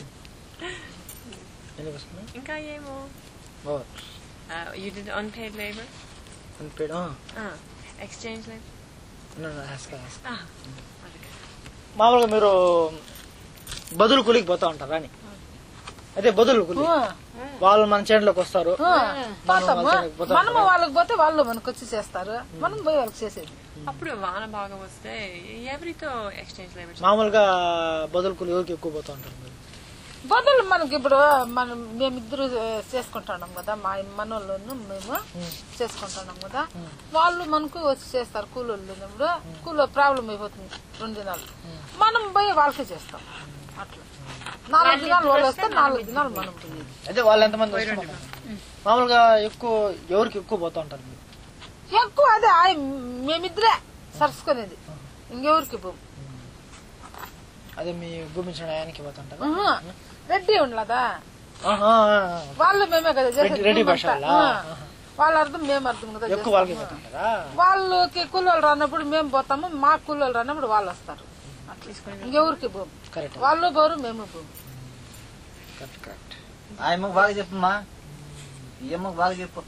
ఎందుకు వస్తుంది
ఇంకా ఏమో
ఓ,
you did unpaid labour
unpaid, ఆ,
exchange labour
no, no, ask, ask. మామూలుగా మీరు బదులు కూలికి పోతా ఉంటారా అని అదే బదులు కూలి
ఆ,
వాళ్ళు మన చేనులోకి వస్తారు
ఆ, పోతాము
వాళ్ళ సైడ్కి పోతాం
మనము వాళ్ళకి పోతే వాళ్ళు మనకు వచ్చి చేస్తారు మనం పోయి వాళ్ళకి చేసేది
అప్పుడు వాన బాగా వస్తే ఎవరితో ఎక్స్చేంజ్ లేబర్
మామూలుగా బదులు కూలి ఎవరికి ఎక్కువ పోతా ఉంటారు మీరు?
బదులు మనకి ఇప్పుడు మనం మేమిద్దరు చేసుకుంటున్నాం కదా మా మనోళ్ళను మేము చేసుకుంటున్నాం కదా వాళ్ళు మనకు వచ్చి చేస్తారు కూలోళ్ళు ఇప్పుడు కూలో ప్రాబ్లం అయిపోతుంది రెండు దినాలు మనం పోయి వాళ్ళకే చేస్తాం అట్లా నాలుగు దినాలు వాళ్ళు వస్తే నాలుగు దినాలు మనం పోయేది
అయితే వాళ్ళు ఎంతమంది వస్తే మనం. మామూలుగా ఎక్కువ ఎవరికి ఎక్కువ పోతా ఉంటారు మీరు
ఎక్కువ అదే ఆయ మేమిద్దరే సరుచుకునేది ఇంకెవరికి పోం
అదే మీ భూమించిన ఆయనకి పోతా ఉంటారు
ఉహు. రెడ్డి ఉండదా
ఆహా,
వాళ్ళు మేమే కదా చేసేది
రెడ్డి- రెడ్డి
మేమంతా.
భాషలా?
ఆ. వాళ్ళ అర్థం మేము అర్థం కదా
ఎక్కువ వాళ్ళకి పోతా ఉంటారా
వాళ్ళకి కూలోళ్ళు రానప్పుడు మేము పోతాము మా కూలోళ్ళు రానప్పుడు వాళ్ళు వస్తారు అట్లా. ఇంకెవరికి పోము
కరెక్ట్
వాళ్ళు పోరు మేము పోము
కరెక్ట్ కరెక్ట్
ఆ అమ్మకు బాగా చెప్పమ్మా ఈ అమ్మకు బాగా చెప్పు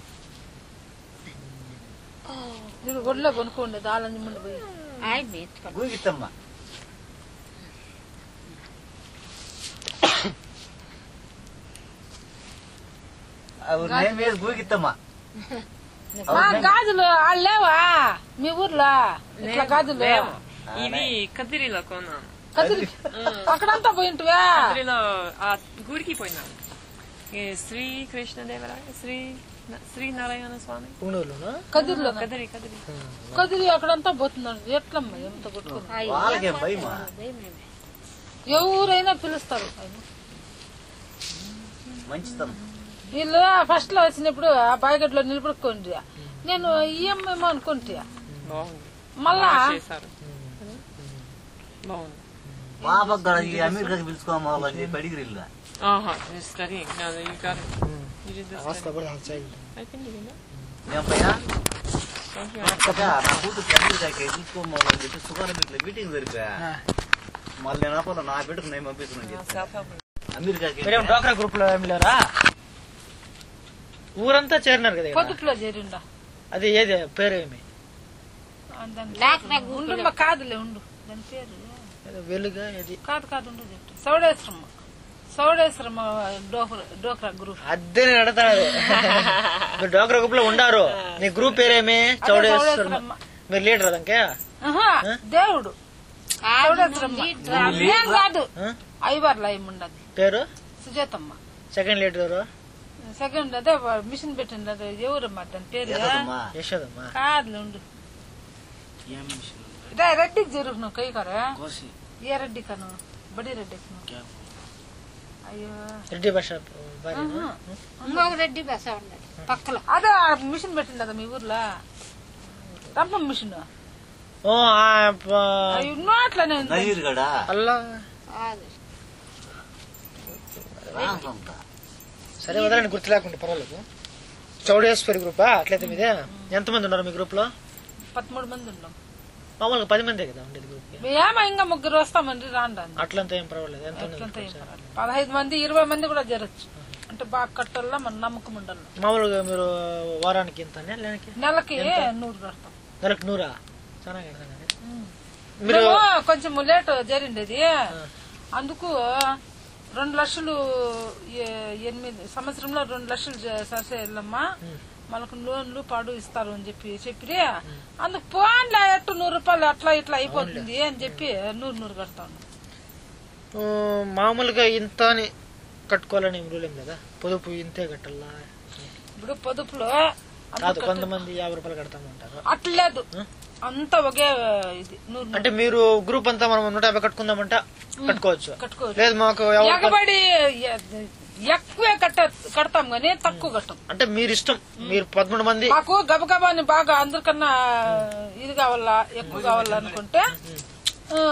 మీరు ఒళ్ళో కొనుక్కోండి దాలని ముందు పోయి
Ai, Beto.
గూగిత్తమ్మా అవి నేను మీద గూగిత్తమ్మా
మా గాజులు వాళ్ళు లేవా మీ ఊర్లో ఇట్లా గాజులు
లేవు. ఇది కదిరిలో కొన్నాను
కదిరి అక్కడంతా పోయింటివా
కదిరిలో ఆ గుడికి పోయినాను ఈ శ్రీ కృష్ణదేవరాయ శ్రీ శ్రీ నారాయణ స్వామి
పుంగనూరులోనా
కదిరిలో
కదిరి కదిరి
కదిరి అక్కడంతా పోతున్నాడు ఎట్లమ్మా ఎంత కొట్టుకుని
వాళ్ళకే భయమా
ఎవరైనా పిలుస్తారు ఆయన.
మంచితనం
వీళ్ళు ఫస్ట్ లో వచ్చినప్పుడు ఆ బాయిగడ్లో నిలబడుకోండి నేను ఈఎంఏమో అనుకుంటే
బాగుంది
మళ్ళా
చేశారు బాగుంది
పాపకు కూడా ఈ అమెరికాకి పిలుచుకోవాలని చెప్పి అడిగిరి ఇల్లు
ఆహా study you got it you did
అవస్థ పడి అంత చేయి.
అయిపోయింది కదా
మేము పైన
థాంక్యూ
అక్క, నా కూతురు అమెరికాకి పిలుచుకోవాలని చెప్పి సుఖాల బిడ్డల మీటింగ్ జరిపా మళ్ళీ నేను ఆపల నా బిడ్డకు నేను పంపిస్తున్నాను చెప్పి
సెల్ఫ్ హెల్ప్
అమెరికాకి
మీరేం డ్వాక్రా గ్రూప్ లో ఏం లేరా ఊరంతా చేరినారు కదా ఇక్కడ.
పొద్దుట్లో చేరిండా
అది ఏది పేరేమి
ఉండు కాదులే ఉండు దాని పేరు
ఏదో వెలుగా ఏది
కాదు కాదు ఉండు చెప్తా సౌడేశ్వరమ్మ సౌడేశ్వరం డోక్రా డోక్రా గ్రూప్
అదే నేను అడుగుతాను మీరు డోక్రా గ్రూప్ లో ఉండారు మీ గ్రూప్ పేరేమి చౌడేశ్వరం
చౌడేశ్వరమ్మ.
మీరు లీడర్ అదంకే
ఆహా, దేవుడు చౌడేశ్వరమ్మ నేను కాదు
ఆ?
ఐవర్ల ఏముండదు
పేరు
సుజాతమ్మ
సెకండ్ లీడర్ ఎవరు
సెకండ్ అదే వా- మిషన్ పెట్టింది అదే ఎవరమ్మా దాని పేరు
ఎదమ్మా
యశోదమ్మా
కాదులే ఉండు
ఏం మిషన్
ఇదే రెడ్డికి జరుగు కై కరే
కోసి
ఏ రెడ్డి కను బడి రెడ్డి కను
క్యాబ్
అయ్యో
రెడ్డి భాష భార్య
ఇంకొక రెడ్డి బస ఉండదు పక్కల
అదే ఆ మిషన్ పెట్టింది కదా మీ ఊర్లో రంపం మిషన్
ఓ ఆ ప-
అవి ఉన్నట్లనే ఉంది
నజీర్ గడా
అల్లా
కాదు
రాంసంతా
సరే వదలండి గుర్తు లేకుండా పర్వాలేదు చౌడేశ్వరి గ్రూపా అట్లయితే మీదే ఎంతమంది ఉన్నారు మీ గ్రూప్ లో
పదమూడు మంది ఉన్నాం
మామూలుగా పది మందే కదా ఉండేది గ్రూప్ కి
ఏమో ఇంకా ముగ్గురు వస్తామండి రాండి
అట్లంతా ఏం పర్వాలేదు ఎంత ఉంది
అట్లంతా ఏం పర్వాలేదు. పదహైదు మంది ఇరవై మంది కూడా జరగచ్చు అంటే బాగా కట్టల్లా మన నమ్మకం ఉండాలి
మామూలుగా మీరు వారానికి ఎంత లేనికి
నెలకి నూరు కడతాం
నెలకు నూరా చాలా కడతాను
మీరు కొంచెం లేట్ జరిగిండేది అందుకు రెండు లక్షలు ఏ- ఎనిమిది సంవత్సరంలో రెండు లక్షలు సరిసేయాలమ్మా మనకు లోన్లు పాడు ఇస్తారు అని చెప్పి చెప్పి అందుకు పోన్లే ఎట్టు నూరు రూపాయలు అట్లా ఇట్లా అయిపోతుంది అని చెప్పి నూరు నూరు కడతా ఉన్నాం
ఆ, మామూలుగా ఇంత అని కట్టుకోవాలని ఏం రూల్ ఏం లేదా పొదుపు ఇంతే కట్టాలా
ఇప్పుడు పొదుపులో
కాదు కొంతమంది యాభై రూపాయలు కడతామంటారు
అట్లేదు అంతా ఒకే ఇది నూరు నూరు
అంటే మీరు గ్రూప్ అంతా మనం నూట యాభై కట్టుకుందామంట కట్టుకోవచ్చు
కట్టుకోవచ్చు
లేదు మాకు ఎవరు
ఎగబడి ఎ- ఎక్కువే కట్ట కడతాం గానీ తక్కువ కట్టం
అంటే మీరు ఇష్టం మీరు పదమూడు మంది
మాకు గబగబాని బాగా అందరికన్నా ఇది కావాలా ఎక్కువ కావాలా అనుకుంటే ఆ,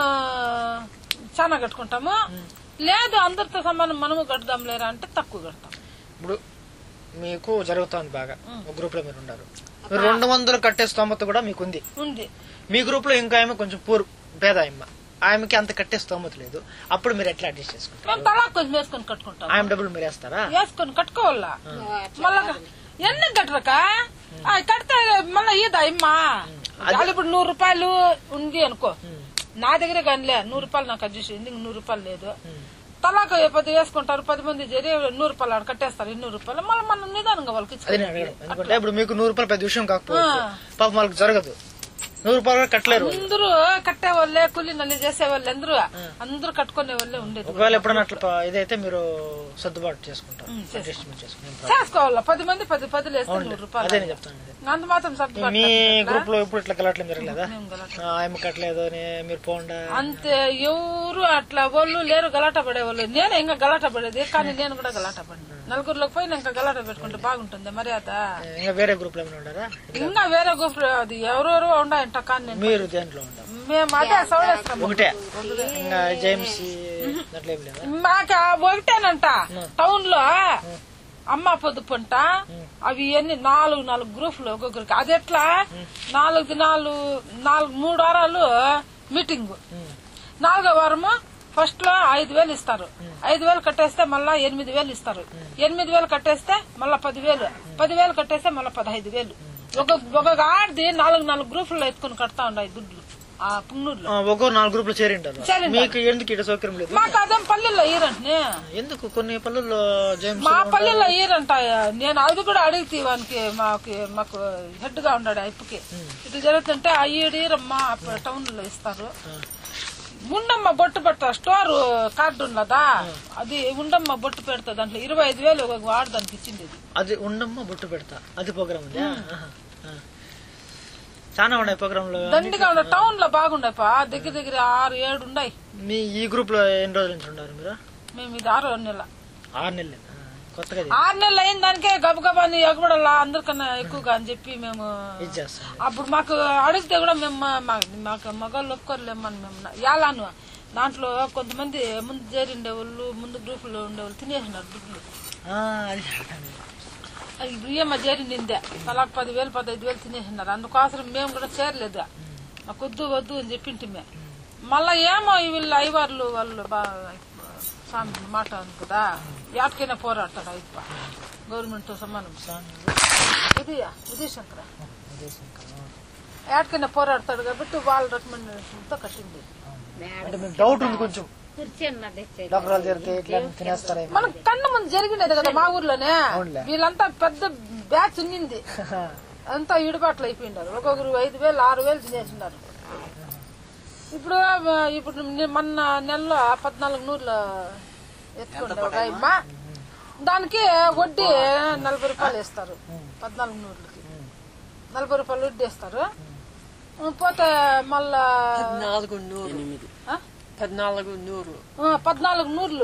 చాలా కట్టుకుంటాము లేదు అందరితో సమానం మనము కడదాం లేరా అంటే తక్కువ కడతాం
ఇప్పుడు మీకు జరుగుతోంది బాగా ఒక గ్రూప్ లో మీరు ఉన్నారు మీరు రెండు వందలు కట్టే స్తోమత కూడా మీకు ఉంది
ఉంది
మీ గ్రూప్ లో ఇంకా ఆమె కొంచెం పూర్ పేద ఆయమ్మ ఆమెకి అంత కట్టే స్తోమత లేదు అప్పుడు మీరు ఎట్లా అడ్జస్ట్ చేసుకుంటారు
మేము తలా కొంచెం వేసుకొని కట్టుకుంటాం
ఆమె డబ్బులు మీరు వేస్తారా
వేసుకొని కట్టుకోవాలా మళ్ళా ఎన్ని కట్టరక ఆ, కడితే మళ్ళా ఈదా ఇమ్మా వాళ్ళు ఇప్పుడు నూరు రూపాయలు ఉంది అనుకో నా దగ్గర కానిలే నూరు రూపాయలు నాకు అడ్జస్ట్ అయింది ఇంక నూరు రూపాయలు లేదు తలాక పది వేసుకుంటారు పది మంది చేరి నూరు రూపాయలు ఆడ కట్టేస్తారు ఇన్నూరు రూపాయలు మళ్ళీ మనం నిదానంగా వాళ్ళకి
అది నేను
ఇచ్చుకోవాలి.
అడగడం ఎందుకంటే ఇప్పుడు మీకు నూరు రూపాయలు పెద్ద విషయం కాకపోవచ్చు పాపం వాళ్ళకి జరగదు నూరు రూపాయలు కూడా కట్టలేరు వాళ్ళు.
అందరూ కట్టే వాళ్ళే కూలి నల్లి చేసే వాళ్ళు అందరూ అందరూ కట్టుకునే వాళ్ళే ఉండేది
ఒకవేళ ఎప్పుడైనా అట్లా ప- ఇదైతే మీరు సర్దుబాటు చేసుకుంటారు అడ్జస్ట్మెంట్ చేసుకుంటారు
చేసుకోవాలా పది మంది పది పదులు వేస్తే నూరు
అదే
రూపాయలు
నేను చెప్తాను అదే.
అంత మాత్రం సర్దుబాటు
మీ
లేకుండా
గ్రూప్ లో ఎప్పుడు ఇట్లా గలాట్లేం జరగలేదా
మేము గలాట
ఆ, ఆమె కట్టలేదు అని మీరు పోండా
అంతే ఎవరు అట్లా వాళ్ళు లేరు గలాట పడేవాళ్ళు నేను ఇంకా గలాట పడేది కానీ నేను కూడా గలాట పడినా నలుగురిలోకి పోయి ఇంకా గలాట పెట్టుకుంటే బాగుంటుంది మర్యాద
ఇంకా వేరే గ్రూప్ లో ఏమైనా ఉండారా
ఇంకా వేరే గ్రూప్ అది ఎవరెవరు ఉన్నాయంట కానీ నేను
మీరు దేంట్లో ఉంటారు
మేము అదే సౌడేస్తాం
ఒకటే ఇంకా జేమ్స్ దాంట్లో ఏం లేదా
మాకు ఒకటేనంట టౌన్ లో అమ్మ పొదుపు అంట అవి ఎన్ని నాలుగు నాలుగు గ్రూపులు ఒక్కొక్కరికి అది ఎట్లా నాలుగు దినాలు నాలుగు మూడు వారాలు మీటింగ్ నాలుగో వారము ఫస్ట్ లో ఐదు వేలు ఇస్తారు ఐదు వేలు కట్టేస్తే మళ్ళా ఎనిమిది వేలు ఇస్తారు ఎనిమిది వేలు కట్టేస్తే మళ్ళా పదివేలు పదివేలు కట్టేస్తే మళ్ళా పదహైదు వేలు ఒక ఒక ఆడిది నాలుగు నాలుగు గ్రూపుల్లో ఎత్తుకొని కడతా ఉన్నాయి దుడ్లు ఆ పున్నూరులో
ఆ, ఒక్కొక్క నాలుగు గ్రూపులు చేరింటారు
చేరింటారు.
మీకు ఎందుకు ఇటు సౌకర్యం లేదు
మాకు అదేం పల్లెల్లో ఈరంటే
ఎందుకు కొన్ని పనుల్లో జేమ్స్
మా పల్లెల్లో ఈరంట నేను అది కూడా అడిగితే వానికి మాకు మాకు హెడ్ గా ఉన్నాడు ఇప్పుకి ఇటు జరుగుతుంటే ఆ ఈడీరమ్మ టౌన్ లో ఇస్తారు ఉండమ్మ బొట్టు పెట్ట స్టోర్ కార్డు ఉన్నదా అది ఉండమ్మ బొట్టు పెడతా దాంట్లో ఇరవై ఐదు వేలు ఒక వాడు దానికి ఇచ్చింది ఇది.
అది ఉండమ్మా బొట్టు పెడతా అది ప్రోగ్రామ్ ఉంది చాలా ఉన్నాయి ప్రోగ్రామ్ లో
దండిగా ఉండే టౌన్ లో బాగుండే పా దగ్గర దగ్గర ఆరు ఏడు ఉన్నాయి
మీ ఈ గ్రూప్ లో ఎన్ని రోజుల నుంచి ఉన్నారు మీరు
మేము ఇది ఆరో నెల
ఆరు నెలలు ఆ, కొత్తగా ఇది
ఆరు నెలలు అయిన దానికే గబగబాని ఎగబడాలా అందరికన్నా ఎక్కువగా అని చెప్పి మేము
ఇది చేస్తాను
అప్పుడు మాకు అడిగితే కూడా మేము మా- మా- మాకు మగవాళ్ళు ఒప్పుకోలేమని మేము యాలాను దాంట్లో కొంతమంది ముందు చేరిండే వాళ్ళు ముందు గ్రూప్ లో ఉండేవాళ్ళు తినేసినారు దుడ్లు
ఆ, అది
అది ఇప్పుడు ఏమో చేరిండిందే తలాకు పదివేలు పదహైదు వేలు తినేసినారు అందుకోసం మేము కూడా చేరలేదు మాకు వద్దు వద్దు అని చెప్పింటిమే మళ్ళా ఏమో ఈ వీళ్ళు అయ్యవార్లు వాళ్ళు బాగా స్వామి మాట ఉంది కదా యాటికైనా పోరాడతాడు అయిప గవర్నమెంట్ తో సమానం ఇది ఉదయ్ శంకర యాటికైనా పోరాడతాడు కాబట్టి వాళ్ళ రికమెండేషన్ తో కట్టింది
అంటే మీకు డౌట్ ఉంది కొంచెం
కుర్చీ అన్నది
డోకరాలు జరిగితే ఇట్లా తినేస్తారా
మన కన్న ముందు జరిగినది కదా మా ఊర్లోనే
అవునులే.
వీళ్ళంతా పెద్ద బ్యాచ్ ఉన్నింది అంతా ఈడుబాట్లు అయిపోయినారు ఒక్కొక్కరు ఐదు వేలు ఆరు వేలు తినేసినారు ఇప్పుడు ఆ, ఇప్పుడు ని- మొన్న నెలలో పద్నాలుగు నూరులు ఎత్తుకుంటారు రాయమ్మ దానికి వడ్డీ నలభై రూపాయలు వేస్తారు పద్నాలుగు నూరులకి నలభై రూపాయలు వడ్డీ వేస్తారు పోతే మళ్ళా
పద్నాలుగు నూరు
ఎనిమిది
ఆ?
పద్నాలుగు నూరు
ఆ, పద్నాలుగు నూర్లు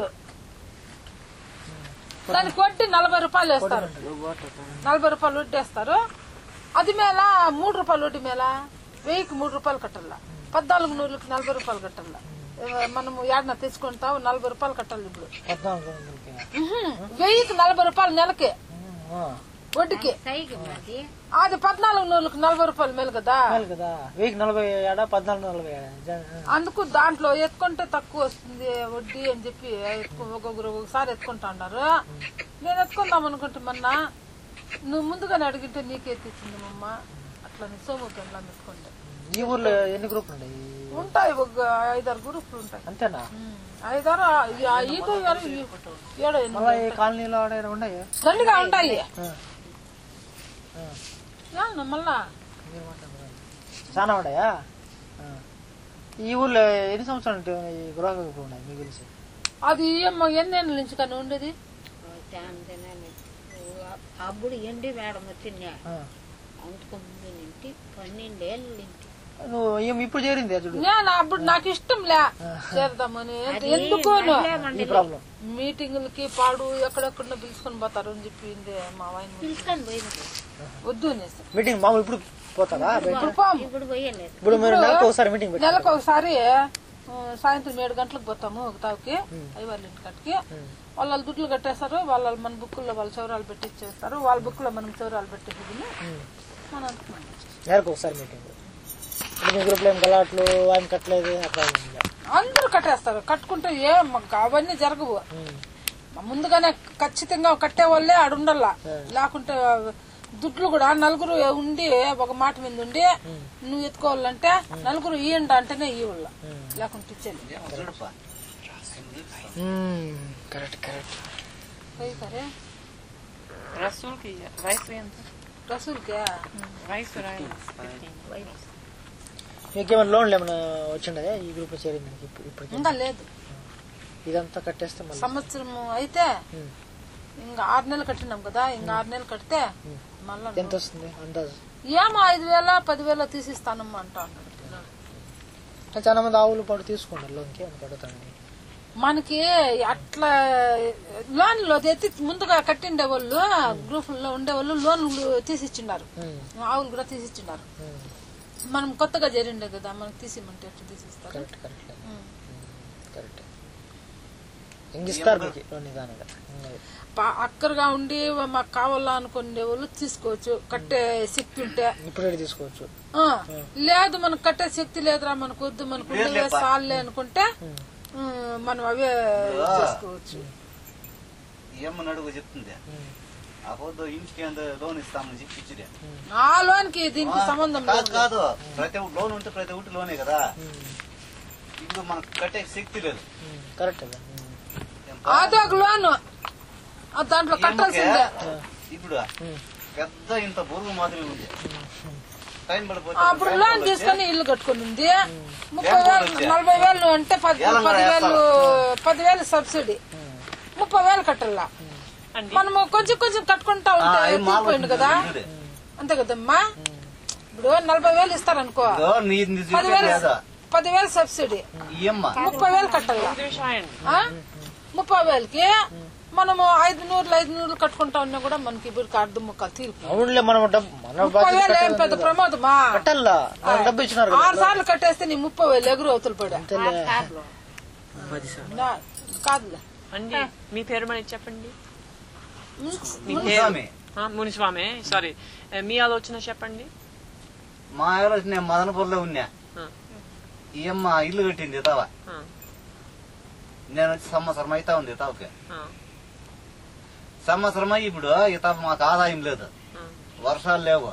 దానికి వడ్డీ నలభై రూపాయలు వేస్తారు నలభై రూపాయలు వడ్డీ వేస్తారు అది మేళ మూడు రూపాయలు వడ్డీ మేళ వెయ్యికి మూడు రూపాయలు కట్టాల పద్నాలుగు నూర్లకి నలభై రూపాయలు కట్టాల ఏ, మనము ఏడన తెచ్చుకుంటావు నలభై రూపాయలు కట్టాలి ఇప్పుడు
పద్నాలుగు వందలకి.
ఉహుం, వెయ్యికి నలభై రూపాయలు నెలకి
ఆ,
వడ్డీకి
సైకి మాది
అది పద్నాలుగు నూర్లకు నలభై రూపాయలు మేలు కదా
చాలు కదా వెయ్యికి నలభై ఏడా పద్నాలుగు నలభై ఏడా జ-
అందుకు దాంట్లో ఎత్తుకుంటే తక్కువ వస్తుంది వడ్డీ అని చెప్పి ఎత్తుకు- ఒక్కొక్కరు ఒకసారి ఎత్తుకుంటా ఉన్నారు నేను ఎత్తుకుందాం అనుకుంటే మొన్న నువ్వు ముందుగానే అడిగితే నీకే ఎత్తిచ్చింది మమ్మ అట్లా నీ సోము పెండ్లా ఎత్తుకుంటే
ఈ ఊర్లో ఎన్ని గ్రూపులు ఉన్నాయి
ఉంటాయి ఒక ఐదారు గ్రూపులు ఉంటాయి
అంతేనా
ఉమ్, ఐదారు ఆ- ఈ ఈకో గారు ఈ- ఏడో ఎనిమిది
మళ్ళీ ఈ కాలనీలో ఆడ ఈడ ఉన్నాయి
దండిగా ఉంటాయి
ఆ.
ఏమన్నా మళ్ళా
మీరు మాట్లాడరా. చాలా ఉన్నాయా ఆ. ఈ ఊర్లో ఎన్ని సంవత్సరాలు ఉంటాయి ఈ గృహ గ్రూపులు ఉన్నాయి మీకు తెలిసి
అది ఏమో ఎన్నేళ్ళ నుంచి కానీ ఉండేది
అంతేనండి అప్పుడు ఎండి మేడం వచ్చింది
ఆ.
అంతకు ముందు నింటి పన్నెండేళ్ళు నింటి
నువ్వు ఏం ఇప్పుడు చేరింది చూడు
నేను అప్పుడు నాకు ఇష్టం లే చేద్దామని ఎందుకు
ఈ ప్రాబ్లం
మీటింగులకి పాడు ఎక్కడెక్కడ పిలుచుకొని పోతారు అని చెప్పింది మా ఆయన
పిలుచుకొని పోయింది
వద్దు అనేసి
మీటింగ్ మామూలు ఇప్పుడు పోతారా బయట
ఇప్పుడు పోము.
ఇప్పుడు పోయలేదు
ఇప్పుడు మీరు నెలకు ఒకసారి మీటింగ్ పెట్టి
నెలకు ఒకసారి ఆ, సాయంత్రం ఏడు గంటలకు పోతాము ఒక తావుకి అయ్యి వాళ్ళ ఇంటి కట్టుకి వాళ్ళ వాళ్ళ దుడ్లు కట్టేస్తారు వాళ్ళ వాళ్ళ మన బుక్కుల్లో వాళ్ళ చౌరాలు పెట్టిచ్చేస్తారు వాళ్ళ బుక్కులో మనం చౌరాలు పెట్టేసి మనం అంటున్నాం.
నెలకు ఒకసారి మీటింగ్ ఇప్పుడు మీ గ్రూప్లో ఏం గలాట్లు ఆయన కట్టలేదు అట్లా ఏం లేదు.
అందరూ కట్టేస్తారు కట్టుకుంటే ఏం మాకు అవన్నీ జరగవు ముందుగానే ఖచ్చితంగా కట్టే వాళ్ళే ఆడుండల్లా లేకుంటే దుడ్లు కూడా నలుగురు ఉండి ఒక మాట మీద ఉండి నువ్వు ఎత్తుకోవాలంటే నలుగురు ఇయ్యండి అంటేనే ఇవ్వాల లేకుంటే ఇచ్చేది
చూడప్పా
మ్మ్. కరెక్ట్ కరెక్ట్
పోయి సరే
రసూల్కి రైస్ ఎంత
రసూల్కే
రైస్ రైస్
మీకేమైనా లోన్లు ఏమైనా వచ్చిండే ఈ గ్రూప్ చేరింది మీకు ఇప్పుడు ఇప్పటికి
ఇంకా లేదు
ఇదంతా కట్టేస్తే మళ్ళీ
సంవత్సరం అయితే
ఉమ్.
ఇంకా ఆరు నెలలు కట్టినాం కదా ఇంకా ఆరు నెలలు కడితే మళ్ళా
ఎంత వస్తుంది అందాజు
ఏమో ఐదు వేల పదివేల తీసిస్తానమ్మా అంటా అన్నాడు పిల్లాడు.
కానీ చాలా మంది ఆవులు పాటు తీసుకుంటారు లోన్కి అని కడుగుతాండి
మనకి అట్లా లోన్ లో ఎత్తి ముందుగా కట్టిండే వాళ్ళు గ్రూపుల్లో ఉండేవాళ్ళు లోన్లు తీసిచ్చిండారు ఆవులు కూడా తీసిచ్చిండారు మనం కొత్తగా చేరిండే కదా మనకి తీసిమంటే ఎట్లా తీసిస్తారు
కరెక్ట్ కరెక్ట్ కరెక్ట్ ఇంక ఇస్తారు మీకు లోన్ నిదానంగా ఉన్నది.
పా- అక్కరగా ఉండి మాకు కావాలా అనుకునే వాళ్ళు తీసుకోవచ్చు కట్టే శక్తి ఉంటే
ఇప్పుడు రెడీ తీసుకోవచ్చు
ఆ, లేదు మనకు కట్టే శక్తి లేదురా మనకు వద్దు మనకు ఉండేవే సాల్లే అనుకుంటే ఉమ్, మనం అవే చేసుకోవచ్చు
ఏమని అడుగు చెప్తుంది ఆ పొద్దు ఇంటికి అంత లోన్ ఇస్తామని చెప్పి ఇచ్చిరే
ఆ లోన్కి దీనికి సంబంధం
కాదు
లేదు
కాదు ప్రతి ఒక్క లోన్ ఉంటే ప్రతి ఒక్కటి లోనే కదా ఇప్పుడు మనకు కట్టే శక్తి లేదు
కరెక్ట్ కదా
ఏం
అదో ఒక లోను ఆ దాంట్లో కట్టాల్సిందే
ఇప్పుడు పెద్ద ఇంత బురుగు మాత్రమే ఉంది టైం పడిపోతే
అప్పుడు లోన్ తీసుకొని ఇల్లు కట్టుకుని ఉంది ముప్పై వేలు నలభై వేలు అంటే పది పదివేలు పదివేలు సబ్సిడీ ముప్పై వేలు కట్టాల
అండి
మనము కొంచెం కొంచెం కట్టుకుంటా ఉంటే
ఆ, ఈ మాల్
తీరిపోయింది కదా
ఉంది.
అంతే కదమ్మా ఇప్పుడు నలభై వేలు ఇస్తారనుకో
ఇదో నీ నీ చెప్పేది
పదివేలు
లేదా
పదివేలు సబ్సిడీ
ఇయ్యమ్మ
ముప్పై వేలు కట్టాల
విషయం
ఆ? ముప్పై వేలకి మనము ఐదు నూరులు ఐదు నూరులు కట్టుకుంటా ఉన్నా కూడా మనకి ఇప్పుడు అర్ధ ముక్కలు తీర్పు
అవునులే మనం డబ్బు మన
ముప్పై
బాధ్యత
వేలు ఏం
కట్టాలి
పెద్ద ప్రమాదమా
కట్టాలా మనకు డబ్బు ఇచ్చినారు కదా
ఆరు సార్లు కట్టేస్తే నీ ముప్పై వేలు ఎగురు అవుతులు పడా
అంతేలే
పది సార్లు
నా- కాదులే
అండి మీ పేరు మరి చెప్పండి మీ
మునిస్వామి.
పేరు ఆ, మునిస్వామి సారీ మీ ఆలోచన చెప్పండి
మా ఆలోచన నేను మదనపూర్లో ఉన్నా
ఆ,
ఈ అమ్మ ఇల్లు కట్టింది తావ
ఆ,
నేను వచ్చి సంవత్సరం అయితా ఉంది తావకి
ఆ,
సంవత్సరం అయ్యి ఇప్పుడు ఈ తావ మాకు ఆదాయం లేదు
ఆ.
వర్షాలు లేవు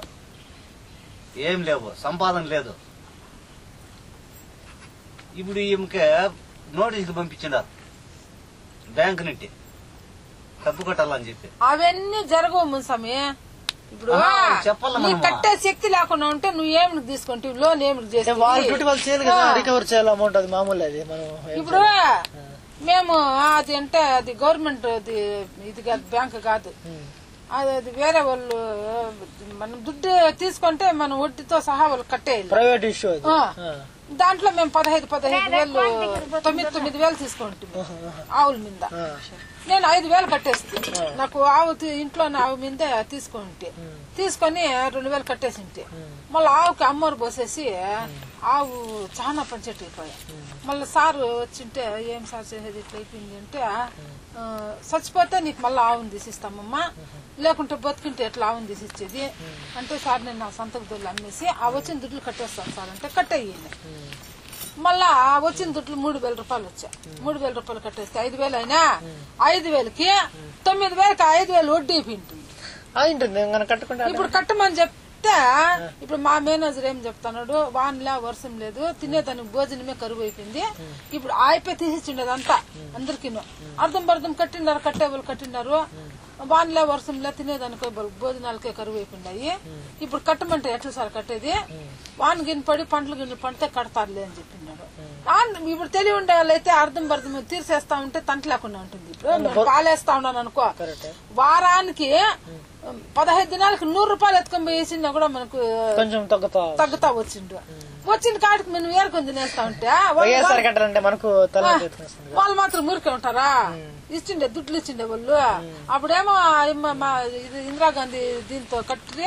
ఏం లేవు సంపాదన లేదు ఇప్పుడు ఈమెకి నోటీసులు పంపించిండారు బ్యాంక్ నుండి డబ్బు కట్టాలని చెప్పి
అవన్నీ జరగవు మున్సమి ఇప్పుడు
ఆహా, చెప్పాలా
నీ
మనము?
కట్టే శక్తి లేకుండా ఉంటే నువ్వు ఏమి తీసుకుంటావు లోన్ ఏమి
అంటే వాళ్ళ డ్యూటీ
చేసి
వాళ్ళు చేయాలి కదా రికవర్ చేయాలి అమౌంట్ అది మామూలు అది మనం ఏం
ఇప్పుడు
చేయాలి?
మేము అది అంటే అది గవర్నమెంట్ అది ఇది కాదు బ్యాంక్ కాదు
ఉమ్.
అది అది వేరే వాళ్ళు మనం దుడ్డు తీసుకుంటే మనం వడ్డీతో సహా వాళ్ళు కట్టేయాలి
ప్రైవేట్ ఇష్యూ అది
ఆ.
ఆ.
దాంట్లో మేము పదహైదు పదహైదు వేలు తొమ్మిది తొమ్మిది వేలు తీసుకుంటాం ఆవుల మీద
ఆ.
నేను ఐదు వేలు కట్టేస్తే నాకు ఆవు తీ- ఇంట్లో ఆవు మీద తీసుకుంటే తీసుకొని రెండు వేలు కట్టేసింటే మళ్ళీ ఆవుకి అమ్మోరు పోసేసి ఆవు చాలా పంచెట్ అయిపోయా మళ్ళీ సార్ వచ్చింటే ఏం సార్ చేసేది ఇట్లా అయిపోయింది అంటే ఆ, చచ్చిపోతే నీకు మళ్ళీ ఆవుని తీసిస్తామమ్మా లేకుంటే బతికింటే ఎట్లా ఆవుని తీసిచ్చేది అంటే సార్ నేను నా సొంతకు దొడ్లు అమ్మేసి ఆ వచ్చిన దుడ్లు కట్టేస్తాను సార్ అంటే కట్టేయండి మళ్ళా వచ్చిన దుడ్లు మూడు వేల రూపాయలు వచ్చా మూడు వేల రూపాయలు కట్టేస్తే ఐదు వేలు అయినా ఐదు వేలకి తొమ్మిది వేలకి ఐదు వేలు వడ్డీ ఉంటుంది
అది ఉంటుంది మనం కట్టుకుంటే
ఇప్పుడు కట్టమని చెప్తే ఇప్పుడు మా మేనేజర్ ఏం చెప్తున్నాడు వాన్లే వర్షం లేదు తినేదానికి భోజనమే కరువు అయిపోయింది ఇప్పుడు ఆయిపోయి తీసిచ్చిండేదంతా అందరికి అర్థం పర్థం కట్టినారు కట్టే వాళ్ళు కట్టినారు వాన్లే వర్షంలే తినేదానికి బ- భోజనాలకే కరువు అయిపోయినాయి ఇప్పుడు కట్టమంటే ఎట్లా సార్ కట్టేది వాన్ గిన్నె పడి పంటలు గిన్నెలు పండితే కడతారులే అని చెప్పినాడు ఆన్- ఇప్పుడు తెలివి ఉండే వాళ్ళైతే అర్థం పర్థం తీర్చేస్తా ఉంటే తంట లేకుండా ఉంటుంది ఇప్పుడు నేను పాలేస్తా ఉన్నాను అనుకో వారానికి పదహైదు దినాలకు నూరు రూపాయలు ఎత్తుకొని పోయేసిందా కూడా మనకు
కొంచెం తగ్గుతా
తగ్గుతా వచ్చిండు వచ్చిన కాడికి మనం ఏరుకొని తినేస్తా ఉంటే వాళ్ళు-
వైఎస్ఆర్ కట్టాలంటే మనకు తల ఎత్తుకొస్తుంది
వాళ్ళు మాత్రం ఊరికే ఉంటారా ఇచ్చిండే దుడ్లు ఇచ్చిండే వాళ్ళు అప్పుడేమో ఆయమ్మ మా ఇది ఇందిరాగాంధీ దీంతో కట్టి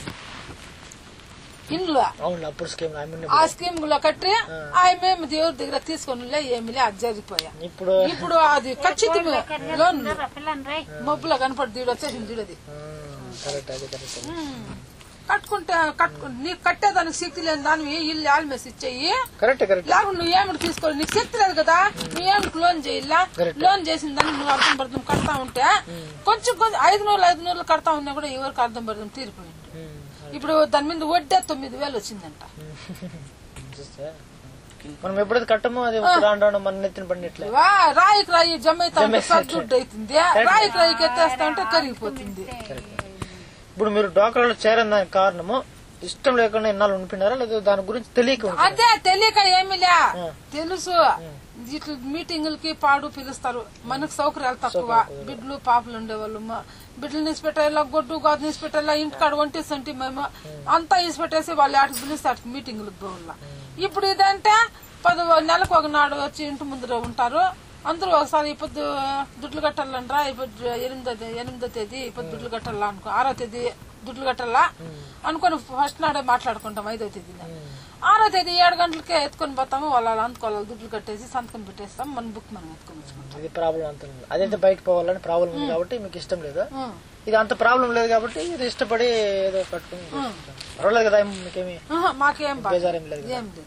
ఇండ్లు
అవును అప్పుడు స్కీమ్ ఐ మీన్
ఆ స్కీమ్ లో కట్టి ఆయమేమి దేవుడి దగ్గర తీసుకొని ఏమిలే అది జరిగిపోయా
ఇప్పుడు
ఇప్పుడు అది ఖచ్చితంగా లోన్ మబ్బులో కనపడి దీడు వచ్చేసింది దీడది
కరెక్ట్ అది కరెక్ట్
కట్టుకుంటే కట్టుకు నీకు కట్టేదానికి శక్తి లేని దానివి ఇల్లు ఆల్మేసి ఇచ్చేయి
కరెక్ట్ కరెక్ట్
లేకుండా నువ్వు ఏమిటి తీసుకోవాలి నీకు శక్తి లేదు కదా నువ్వు ఏమిటి లోన్ చేయాలా
Correct.
లోన్ చేసిన దాన్ని నువ్వు అర్థం పర్థం కడతా ఉంటే కొంచెం కొంచెం ఐదు నూరులు ఐదు నూరులు కడతా ఉన్నా కూడా ఎవరికి అర్థం పర్థం తీరిపోయింది ఇప్పుడు దాని మీద వడ్డే తొమ్మిది వేలు వచ్చిందంట
చూస్తే మనం ఎప్పుడైతే కట్టమో అది రాను రాను మన నెత్తిన పడినట్లే
వా, రాయికి రాయి జమ అవుతా ఉంటే సర్దుడ్డు అవుతుంది రాయికి రాయికి ఎత్తేస్తా ఉంటే కరిగిపోతుంది
ఇప్పుడు మీరు డోక్రాలో చేరని దానికి కారణము ఇష్టం లేకుండా ఇన్నాళ్ళు ఉండిపోయినారా లేదా దాని గురించి తెలియక ఉండిపోయినారా?
అదే తెలియక ఏమిలే తెలుసు ఇట్లా మీటింగులకి పాడు పిలుస్తారు మనకు సౌకర్యాలు తక్కువ బిడ్లు పాపలు ఉండేవాళ్ళు మా బిడ్డలు నిసిపెట్టేలా గొడ్డు గాదు నిసిపెట్టేలా ఇంటికాడ వంటేసంటే మేము అంతా ఇసిపెట్టేసి వాళ్ళు ఆటికి పిలిస్తే ఆటికి మీటింగులకు పోవాల ఇప్పుడు ఇదంటే పది నెలకు ఒక నాడు వచ్చి ఇంటి ముందర ఉంటారు అందరూ ఒకసారి ఈ పొద్దు దుడ్లు కట్టాలంటారా ఈ పొద్దు ఎనిమిదో తే- ఎనిమిదో తేదీ ఈ పొద్దు దుడ్లు కట్టాలా అనుకో ఆరో తేదీ దుడ్లు కట్టాలా అనుకొని ఫస్ట్ నాడే మాట్లాడుకుంటాం ఐదో తేదీన ఆరో తేదీ ఏడు గంటలకే ఎత్తుకొని పోతాము వాళ్ళు అలా అందుకోవాలి దుడ్లు కట్టేసి సంతకం పెట్టేస్తాం మన బుక్ మనం ఎత్తుకొని వచ్చుకుంటాం
ఇది ప్రాబ్లం అంత ఉంది. అదైతే బయట పోవాలని ప్రాబ్లం ఉంది కాబట్టి మీకు ఇష్టం లేదు
ఉం.
ఇది అంత ప్రాబ్లం లేదు కాబట్టి ఇది ఇష్టపడి ఏదో కట్టుకుని చేసుకుంటాం. పర్వాలేదు కదా ఏం- మీకేమి
ఆహా, మాకేం బాధ
బేజారేం లేదు కదా?
ఏం లేదు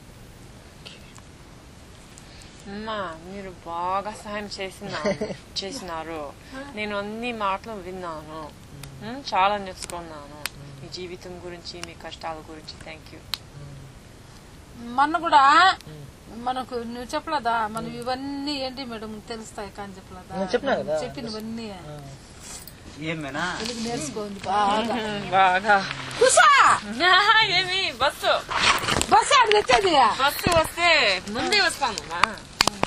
అమ్మా మీరు బాగా సహాయం చేసినారు చేసినారు నేను అన్ని మాటలు విన్నాను ఉమ్, చాలా నేర్చుకున్నాను మీ జీవితం గురించి మీ కష్టాల గురించి థ్యాంక్ యూ
మొన్న కూడా మనకు నువ్వు చెప్పలేదా మనం ఇవన్నీ ఏంటి మేడం తెలుస్తాయి కానీ చెప్పలేదా
నేను చెప్పినా కదా.
చెప్పినవన్నీ
ఏమేనా
తెలుగు నేర్చుకోండి బాగా
బాగా
కుషా
ఏమి బస్సు
బస్ ఆడ తెచ్చేది
బస్సు వస్తే ముందే వస్తాను